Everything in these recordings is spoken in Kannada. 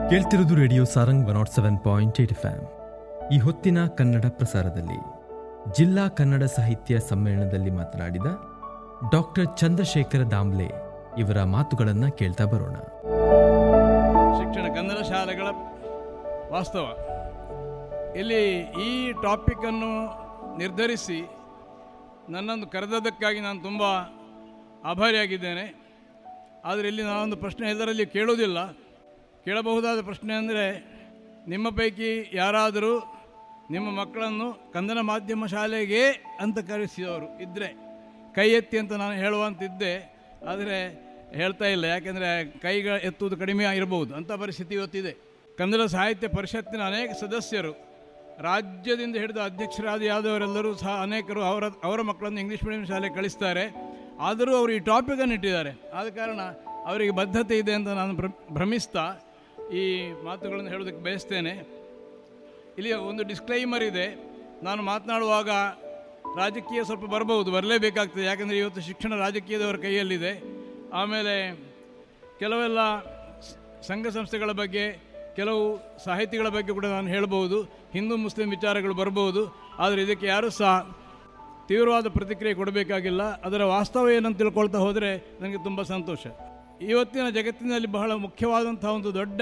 ಕೇಳ್ತಿರೋದು radio Sarang one nought seven point eight F ಈ ಹೊತ್ತಿನ ಕನ್ನಡ ಪ್ರಸಾರದಲ್ಲಿ ಜಿಲ್ಲಾ ಕನ್ನಡ ಸಾಹಿತ್ಯ ಸಮ್ಮೇಳನದಲ್ಲಿ ಮಾತನಾಡಿದ ಡಾಕ್ಟರ್ ಚಂದ್ರಶೇಖರ ದಾಮ್ಲೆ ಇವರ ಮಾತುಗಳನ್ನು ಕೇಳ್ತಾ ಬರೋಣ ಶಿಕ್ಷಣ ಕನ್ನಡ ಶಾಲೆಗಳ ವಾಸ್ತವ ಇಲ್ಲಿ ಈ ಟಾಪಿಕನ್ನು ನಿರ್ಧರಿಸಿ ನನ್ನನ್ನು ಕರೆದದ್ದಕ್ಕಾಗಿ ನಾನು ತುಂಬ ಆಭಾರಿಯಾಗಿದ್ದೇನೆ ಆದರೆ ಇಲ್ಲಿ ನಾನೊಂದು ಪ್ರಶ್ನೆ ಎಲ್ಲರಲ್ಲಿ ಕೇಳುವುದಿಲ್ಲ ಕೇಳಬಹುದಾದ ಪ್ರಶ್ನೆ ಅಂದರೆ ನಿಮ್ಮ ಪೈಕಿ ಯಾರಾದರೂ ನಿಮ್ಮ ಮಕ್ಕಳನ್ನು ಕನ್ನಡ ಮಾಧ್ಯಮ ಶಾಲೆಗೆ ಅಂತ ಕರೆಸಿದವರು ಇದ್ದರೆ ಕೈ ಎತ್ತಿ ಅಂತ ನಾನು ಹೇಳುವಂತಿದ್ದೆ ಆದರೆ ಹೇಳ್ತಾ ಇಲ್ಲ ಯಾಕೆಂದರೆ ಕೈಗ ಎತ್ತುವುದು ಕಡಿಮೆ ಇರಬಹುದು ಅಂಥ ಪರಿಸ್ಥಿತಿ ಇವತ್ತಿದೆ ಕನ್ನಡ ಸಾಹಿತ್ಯ ಪರಿಷತ್ತಿನ ಅನೇಕ ಸದಸ್ಯರು ರಾಜ್ಯದಿಂದ ಹಿಡಿದು ಅಧ್ಯಕ್ಷರಾದಿಯಾದವರೆಲ್ಲರೂ ಸಹ ಅನೇಕರು ಅವರ ಅವರ ಮಕ್ಕಳನ್ನು ಇಂಗ್ಲೀಷ್ ಮೀಡಿಯಂ ಶಾಲೆಗೆ ಕಳಿಸ್ತಾರೆ ಆದರೂ ಅವರು ಈ ಟಾಪಿಕನ್ನು ಇಟ್ಟಿದ್ದಾರೆ ಆದ ಕಾರಣ ಅವರಿಗೆ ಬದ್ಧತೆ ಇದೆ ಅಂತ ನಾನು ಭ್ರ- ಭ್ರಮಿಸ್ತಾ ಈ ಮಾತುಗಳನ್ನು ಹೇಳೋದಕ್ಕೆ ಬಯಸ್ತೇನೆ ಇಲ್ಲಿ ಒಂದು ಡಿಸ್ಕ್ಲೈಮರ್ ಇದೆ ನಾನು ಮಾತನಾಡುವಾಗ ರಾಜಕೀಯ ಸ್ವಲ್ಪ ಬರಬಹುದು ಬರಲೇಬೇಕಾಗ್ತದೆ ಯಾಕಂದರೆ ಇವತ್ತು ಶಿಕ್ಷಣ ರಾಜಕೀಯದವರ ಕೈಯಲ್ಲಿದೆ ಆಮೇಲೆ ಕೆಲವೆಲ್ಲ ಸ- ಸಂಘ ಸಂಸ್ಥೆಗಳ ಬಗ್ಗೆ ಕೆಲವು ಸಾಹಿತಿಗಳ ಬಗ್ಗೆ ಕೂಡ ನಾನು ಹೇಳ್ಬೋದು ಹಿಂದೂ ಮುಸ್ಲಿಂ ವಿಚಾರಗಳು ಬರ್ಬೋದು ಆದರೆ ಇದಕ್ಕೆ ಯಾರೂ ಸಹ ತೀವ್ರವಾದ ಪ್ರತಿಕ್ರಿಯೆ ಕೊಡಬೇಕಾಗಿಲ್ಲ ಅದರ ವಾಸ್ತವ ಏನಂತ ತಿಳ್ಕೊಳ್ತಾ ಹೋದರೆ ನನಗೆ ತುಂಬ ಸಂತೋಷ ಇವತ್ತಿನ ಜಗತ್ತಿನಲ್ಲಿ ಬಹಳ ಮುಖ್ಯವಾದಂಥ ಒಂದು ದೊಡ್ಡ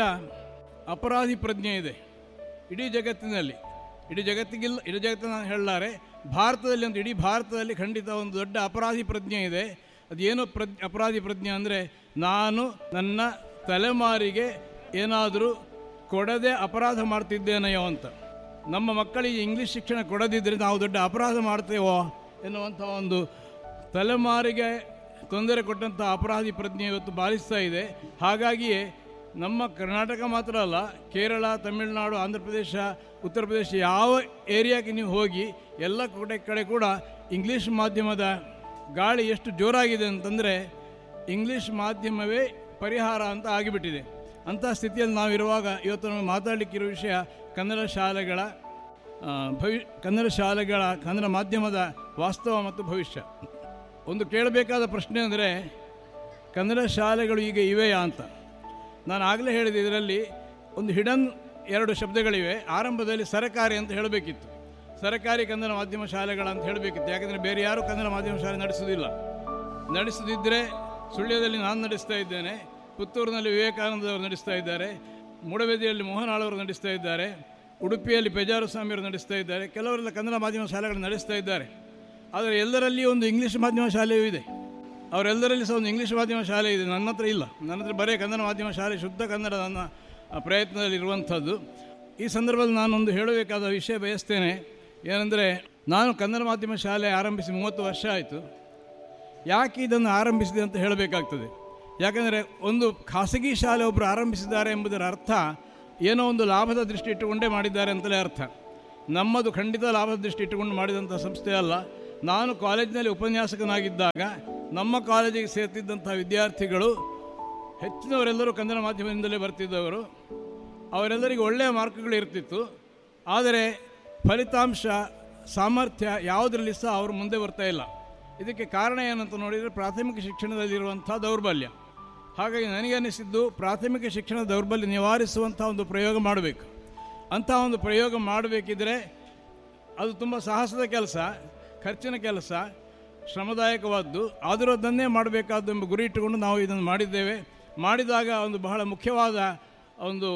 ಅಪರಾಧಿ ಪ್ರಜ್ಞೆ ಇದೆ ಇಡೀ ಜಗತ್ತಿನಲ್ಲಿ ಇಡೀ ಜಗತ್ತಿಗಿಲ್ಲ ಇಡೀ ಜಗತ್ತಿನ ನಾನು ಹೇಳಲಾರೆ ಭಾರತದಲ್ಲಿ ಒಂದು ಇಡೀ ಭಾರತದಲ್ಲಿ ಖಂಡಿತ ಒಂದು ದೊಡ್ಡ ಅಪರಾಧಿ ಪ್ರಜ್ಞೆ ಇದೆ ಅದೇನು ಪ್ರಜ್ ಅಪರಾಧಿ ಪ್ರಜ್ಞೆ ಅಂದರೆ ನಾನು ನನ್ನ ತಲೆಮಾರಿಗೆ ಏನಾದರೂ ಕೊಡದೆ ಅಪರಾಧ ಮಾಡ್ತಿದ್ದೇನೆಯೋ ಅಂತ ನಮ್ಮ ಮಕ್ಕಳಿಗೆ ಇಂಗ್ಲೀಷ್ ಶಿಕ್ಷಣ ಕೊಡದಿದ್ದರೆ ನಾವು ದೊಡ್ಡ ಅಪರಾಧ ಮಾಡ್ತೇವೋ ಎನ್ನುವಂಥ ಒಂದು ತಲೆಮಾರಿಗೆ ತೊಂದರೆ ಕೊಟ್ಟಂಥ ಅಪರಾಧಿ ಪ್ರಜ್ಞೆ ಇವತ್ತು ಬಾಲಿಸ್ತಾ ಇದೆ ಹಾಗಾಗಿಯೇ ನಮ್ಮ ಕರ್ನಾಟಕ ಮಾತ್ರ ಅಲ್ಲ ಕೇರಳ ತಮಿಳುನಾಡು ಆಂಧ್ರ ಪ್ರದೇಶ ಉತ್ತರ ಪ್ರದೇಶ ಯಾವ ಏರಿಯಾಕ್ಕೆ ನೀವು ಹೋಗಿ ಎಲ್ಲ ಕಡೆ ಕಡೆ ಕೂಡ ಇಂಗ್ಲೀಷ್ ಮಾಧ್ಯಮದ ಗಾಳಿ ಎಷ್ಟು ಜೋರಾಗಿದೆ ಅಂತಂದರೆ ಇಂಗ್ಲೀಷ್ ಮಾಧ್ಯಮವೇ ಪರಿಹಾರ ಅಂತ ಆಗಿಬಿಟ್ಟಿದೆ ಅಂಥ ಸ್ಥಿತಿಯಲ್ಲಿ ನಾವಿರುವಾಗ ಇವತ್ತು ನಮಗೆ ಮಾತಾಡಲಿಕ್ಕಿರೋ ವಿಷಯ ಕನ್ನಡ ಶಾಲೆಗಳ ಆ, ಭವಿ ಕನ್ನಡ ಶಾಲೆಗಳ ಕನ್ನಡ ಮಾಧ್ಯಮದ ವಾಸ್ತವ ಮತ್ತು ಭವಿಷ್ಯ ಒಂದು ಕೇಳಬೇಕಾದ ಪ್ರಶ್ನೆ ಅಂದರೆ ಕನ್ನಡ ಶಾಲೆಗಳು ಈಗ ಇವೆಯಾ ಅಂತ ನಾನು ಆಗಲೇ ಹೇಳಿದೆ ಇದರಲ್ಲಿ ಒಂದು ಹಿಡನ್ ಎರಡು ಶಬ್ದಗಳಿವೆ ಆರಂಭದಲ್ಲಿ ಸರಕಾರಿ ಅಂತ ಹೇಳಬೇಕಿತ್ತು ಸರಕಾರಿ ಕನ್ನಡ ಮಾಧ್ಯಮ ಶಾಲೆಗಳಂತ ಹೇಳಬೇಕಿತ್ತು ಯಾಕಂದರೆ ಬೇರೆ ಯಾರೂ ಕನ್ನಡ ಮಾಧ್ಯಮ ಶಾಲೆ ನಡೆಸೋದಿಲ್ಲ ನಡೆಸದಿದ್ದರೆ ಸುಳ್ಯದಲ್ಲಿ ನಾನು ನಡೆಸ್ತಾ ಇದ್ದೇನೆ ಪುತ್ತೂರಿನಲ್ಲಿ ವಿವೇಕಾನಂದವರು ನಡೆಸ್ತಾ ಇದ್ದಾರೆ ಮೂಡಬೆದಿಯಲ್ಲಿ ಮೋಹನ್ ಆಳವರು ನಡೆಸ್ತಾ ಇದ್ದಾರೆ ಉಡುಪಿಯಲ್ಲಿ ಪೆಜಾರು ಸ್ವಾಮಿಯವರು ನಡೆಸ್ತಾ ಇದ್ದಾರೆ ಕೆಲವರೆಲ್ಲ ಕನ್ನಡ ಮಾಧ್ಯಮ ಶಾಲೆಗಳು ನಡೆಸ್ತಾ ಇದ್ದಾರೆ ಆದರೆ ಎಲ್ಲರಲ್ಲಿ ಒಂದು ಇಂಗ್ಲೀಷ್ ಮಾಧ್ಯಮ ಶಾಲೆಯೂ ಇದೆ ಅವರೆಲ್ಲರಲ್ಲಿ ಸಹ ಒಂದು ಇಂಗ್ಲೀಷ್ ಮಾಧ್ಯಮ ಶಾಲೆ ಇದೆ ನನ್ನ ಹತ್ರ ಇಲ್ಲ ನನ್ನ ಹತ್ರ ಬರೀ ಕನ್ನಡ ಮಾಧ್ಯಮ ಶಾಲೆ ಶುದ್ಧ ಕನ್ನಡ ನನ್ನ ಆ, ಪ್ರಯತ್ನದಲ್ಲಿ ಇರುವಂಥದ್ದು ಈ ಸಂದರ್ಭದಲ್ಲಿ ನಾನೊಂದು ಹೇಳಬೇಕಾದ ವಿಷಯ ಬಯಸ್ತೇನೆ ಏನೆಂದರೆ ನಾನು ಕನ್ನಡ ಮಾಧ್ಯಮ ಶಾಲೆ ಆರಂಭಿಸಿ ಮೂವತ್ತು ವರ್ಷ ಆಯಿತು ಯಾಕೆ ಇದನ್ನು ಆರಂಭಿಸಿದೆ ಅಂತ ಹೇಳಬೇಕಾಗ್ತದೆ ಯಾಕಂದರೆ ಒಂದು ಖಾಸಗಿ ಶಾಲೆ ಒಬ್ಬರು ಆರಂಭಿಸಿದ್ದಾರೆ ಎಂಬುದರ ಅರ್ಥ ಏನೋ ಒಂದು ಲಾಭದ ದೃಷ್ಟಿ ಇಟ್ಟುಕೊಂಡೇ ಮಾಡಿದ್ದಾರೆ ಅಂತಲೇ ಅರ್ಥ ನಮ್ಮದು ಖಂಡಿತ ಲಾಭದ ದೃಷ್ಟಿ ಇಟ್ಟುಕೊಂಡು ಮಾಡಿದಂಥ ಸಂಸ್ಥೆ ಅಲ್ಲ ನಾನು ಕಾಲೇಜಿನಲ್ಲಿ ಉಪನ್ಯಾಸಕನಾಗಿದ್ದಾಗ ನಮ್ಮ ಕಾಲೇಜಿಗೆ ಸೇರ್ತಿದ್ದಂಥ ವಿದ್ಯಾರ್ಥಿಗಳು ಹೆಚ್ಚಿನವರೆಲ್ಲರೂ ಕನ್ನಡ ಮಾಧ್ಯಮದಿಂದಲೇ ಬರ್ತಿದ್ದವರು ಅವರೆಲ್ಲರಿಗೂ ಒಳ್ಳೆಯ ಮಾರ್ಕ್ಗಳು ಇರ್ತಿತ್ತು ಆದರೆ ಫಲಿತಾಂಶ ಸಾಮರ್ಥ್ಯ ಯಾವುದರಲ್ಲಿ ಸಹ ಅವರು ಮುಂದೆ ಬರ್ತಾ ಇಲ್ಲ ಇದಕ್ಕೆ ಕಾರಣ ಏನಂತ ನೋಡಿದರೆ ಪ್ರಾಥಮಿಕ ಶಿಕ್ಷಣದಲ್ಲಿರುವಂಥ ದೌರ್ಬಲ್ಯ ಹಾಗಾಗಿ ನನಗೆ ಅನಿಸಿದ್ದು ಪ್ರಾಥಮಿಕ ಶಿಕ್ಷಣ ದೌರ್ಬಲ್ಯ ನಿವಾರಿಸುವಂಥ ಒಂದು ಪ್ರಯೋಗ ಮಾಡಬೇಕು ಅಂಥ ಒಂದು ಪ್ರಯೋಗ ಮಾಡಬೇಕಿದ್ರೆ ಅದು ತುಂಬ ಸಾಹಸದ ಕೆಲಸ ಖರ್ಚಿನ ಕೆಲಸ ಶ್ರಮದಾಯಕವಾದ್ದು ಆದರೂ ಅದನ್ನೇ ಮಾಡಬೇಕಾದ್ದು ಎಂಬ ಗುರಿ ಇಟ್ಟುಕೊಂಡು ನಾವು ಇದನ್ನು ಮಾಡಿದ್ದೇವೆ ಮಾಡಿದಾಗ ಒಂದು ಬಹಳ ಮುಖ್ಯವಾದ ಒಂದು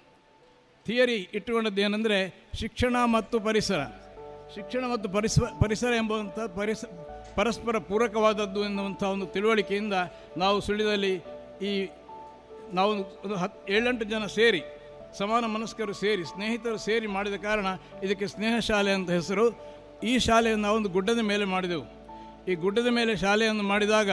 ಥಿಯರಿ ಇಟ್ಟುಕೊಂಡದ್ದು ಏನಂದರೆ ಶಿಕ್ಷಣ ಮತ್ತು ಪರಿಸರ ಶಿಕ್ಷಣ ಮತ್ತು ಪರಿಸ ಪರಿಸರ ಎಂಬುವಂಥ ಪರಿಸ ಪರಸ್ಪರ ಪೂರಕವಾದದ್ದು ಎನ್ನುವಂಥ ಒಂದು ತಿಳುವಳಿಕೆಯಿಂದ ನಾವು ಸುಳ್ಯದಲ್ಲಿ ಈ ನಾವು ಒಂದು ಹತ್ತು ಏಳೆಂಟು ಜನ ಸೇರಿ ಸಮಾನ ಮನಸ್ಕರು ಸೇರಿ ಸ್ನೇಹಿತರು ಸೇರಿ ಮಾಡಿದ ಕಾರಣ ಇದಕ್ಕೆ ಸ್ನೇಹ ಶಾಲೆ ಅಂತ ಹೆಸರು ಈ ಶಾಲೆಯನ್ನು ನಾವೊಂದು ಗುಡ್ಡದ ಮೇಲೆ ಮಾಡಿದೆವು ಈ ಗುಡ್ಡದ ಮೇಲೆ ಶಾಲೆಯನ್ನು ಮಾಡಿದಾಗ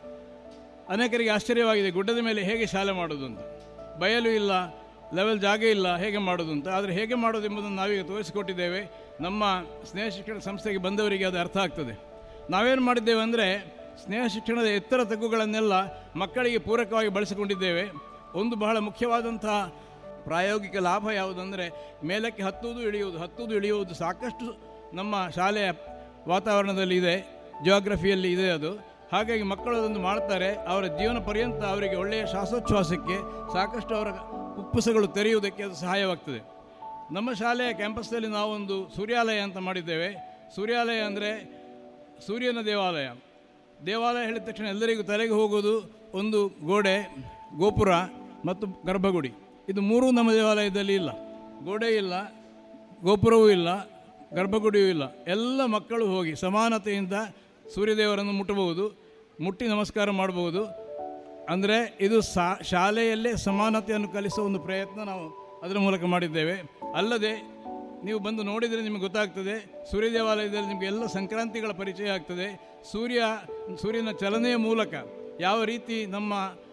ಅನೇಕರಿಗೆ ಆಶ್ಚರ್ಯವಾಗಿದೆ ಗುಡ್ಡದ ಮೇಲೆ ಹೇಗೆ ಶಾಲೆ ಮಾಡೋದು ಅಂತ ಬಯಲು ಇಲ್ಲ ಲೆವೆಲ್ ಜಾಗ ಇಲ್ಲ ಹೇಗೆ ಮಾಡೋದು ಅಂತ ಆದರೆ ಹೇಗೆ ಮಾಡೋದು ಎಂಬುದನ್ನು ನಾವೀಗ ತೋರಿಸಿಕೊಟ್ಟಿದ್ದೇವೆ ನಮ್ಮ ಸ್ನೇಹ ಶಿಕ್ಷಣ ಸಂಸ್ಥೆಗೆ ಬಂದವರಿಗೆ ಅದು ಅರ್ಥ ಆಗ್ತದೆ ನಾವೇನು ಮಾಡಿದ್ದೇವೆ ಅಂದರೆ ಸ್ನೇಹ ಶಿಕ್ಷಣದ ಎತ್ತರ ತಗ್ಗುಗಳನ್ನೆಲ್ಲ ಮಕ್ಕಳಿಗೆ ಪೂರಕವಾಗಿ ಬಳಸಿಕೊಂಡಿದ್ದೇವೆ ಒಂದು ಬಹಳ ಮುಖ್ಯವಾದಂಥ ಪ್ರಾಯೋಗಿಕ ಲಾಭ ಯಾವುದಂದರೆ ಮೇಲಕ್ಕೆ ಹತ್ತುವುದು ಇಳಿಯುವುದು ಹತ್ತುವುದು ಇಳಿಯುವುದು ಸಾಕಷ್ಟು ನಮ್ಮ ಶಾಲೆಯ ವಾತಾವರಣದಲ್ಲಿ ಇದೆ ಜಿಯೋಗ್ರಫಿಯಲ್ಲಿ ಇದೆ ಅದು ಹಾಗಾಗಿ ಮಕ್ಕಳು ಅದನ್ನು ಮಾಡ್ತಾರೆ ಅವರ ಜೀವನ ಪರ್ಯಂತ ಅವರಿಗೆ ಒಳ್ಳೆಯ ಶ್ವಾಸೋಚ್ಛ್ವಾಸಕ್ಕೆ ಸಾಕಷ್ಟು ಅವರ ಕುಪ್ಪಸಗಳು ತೆರೆಯುವುದಕ್ಕೆ ಅದು ಸಹಾಯವಾಗ್ತದೆ ನಮ್ಮ ಶಾಲೆಯ ಕ್ಯಾಂಪಸ್ನಲ್ಲಿ ನಾವೊಂದು ಸೂರ್ಯಾಲಯ ಅಂತ ಮಾಡಿದ್ದೇವೆ ಸೂರ್ಯಾಲಯ ಅಂದರೆ ಸೂರ್ಯನ ದೇವಾಲಯ ದೇವಾಲಯ ಹೇಳಿದ ತಕ್ಷಣ ಎಲ್ಲರಿಗೂ ತಲೆಗೆ ಹೋಗೋದು ಒಂದು ಗೋಡೆ ಗೋಪುರ ಮತ್ತು ಗರ್ಭಗುಡಿ ಇದು ಮೂರೂ ನಮ್ಮ ದೇವಾಲಯದಲ್ಲಿ ಇಲ್ಲ ಗೋಡೆ ಇಲ್ಲ ಗೋಪುರವೂ ಇಲ್ಲ ಗರ್ಭಗುಡಿಯೂ ಇಲ್ಲ ಎಲ್ಲ ಮಕ್ಕಳು ಹೋಗಿ ಸಮಾನತೆಯಿಂದ ಸೂರ್ಯದೇವರನ್ನು ಮುಟ್ಟಬಹುದು ಮುಟ್ಟಿ ನಮಸ್ಕಾರ ಮಾಡಬಹುದು ಅಂದರೆ ಇದು ಸಾ ಶಾಲೆಯಲ್ಲೇ ಸಮಾನತೆಯನ್ನು ಕಲಿಸುವ ಒಂದು ಪ್ರಯತ್ನ ನಾವು ಅದರ ಮೂಲಕ ಮಾಡಿದ್ದೇವೆ ಅಲ್ಲದೆ ನೀವು ಬಂದು ನೋಡಿದರೆ ನಿಮಗೆ ಗೊತ್ತಾಗ್ತದೆ ಸೂರ್ಯ ದೇವಾಲಯದಲ್ಲಿ ನಿಮಗೆ ಎಲ್ಲ ಸಂಕ್ರಾಂತಿಗಳ ಪರಿಚಯ ಆಗ್ತದೆ ಸೂರ್ಯ ಸೂರ್ಯನ ಚಲನೆಯ ಮೂಲಕ ಯಾವ ರೀತಿ ನಮ್ಮ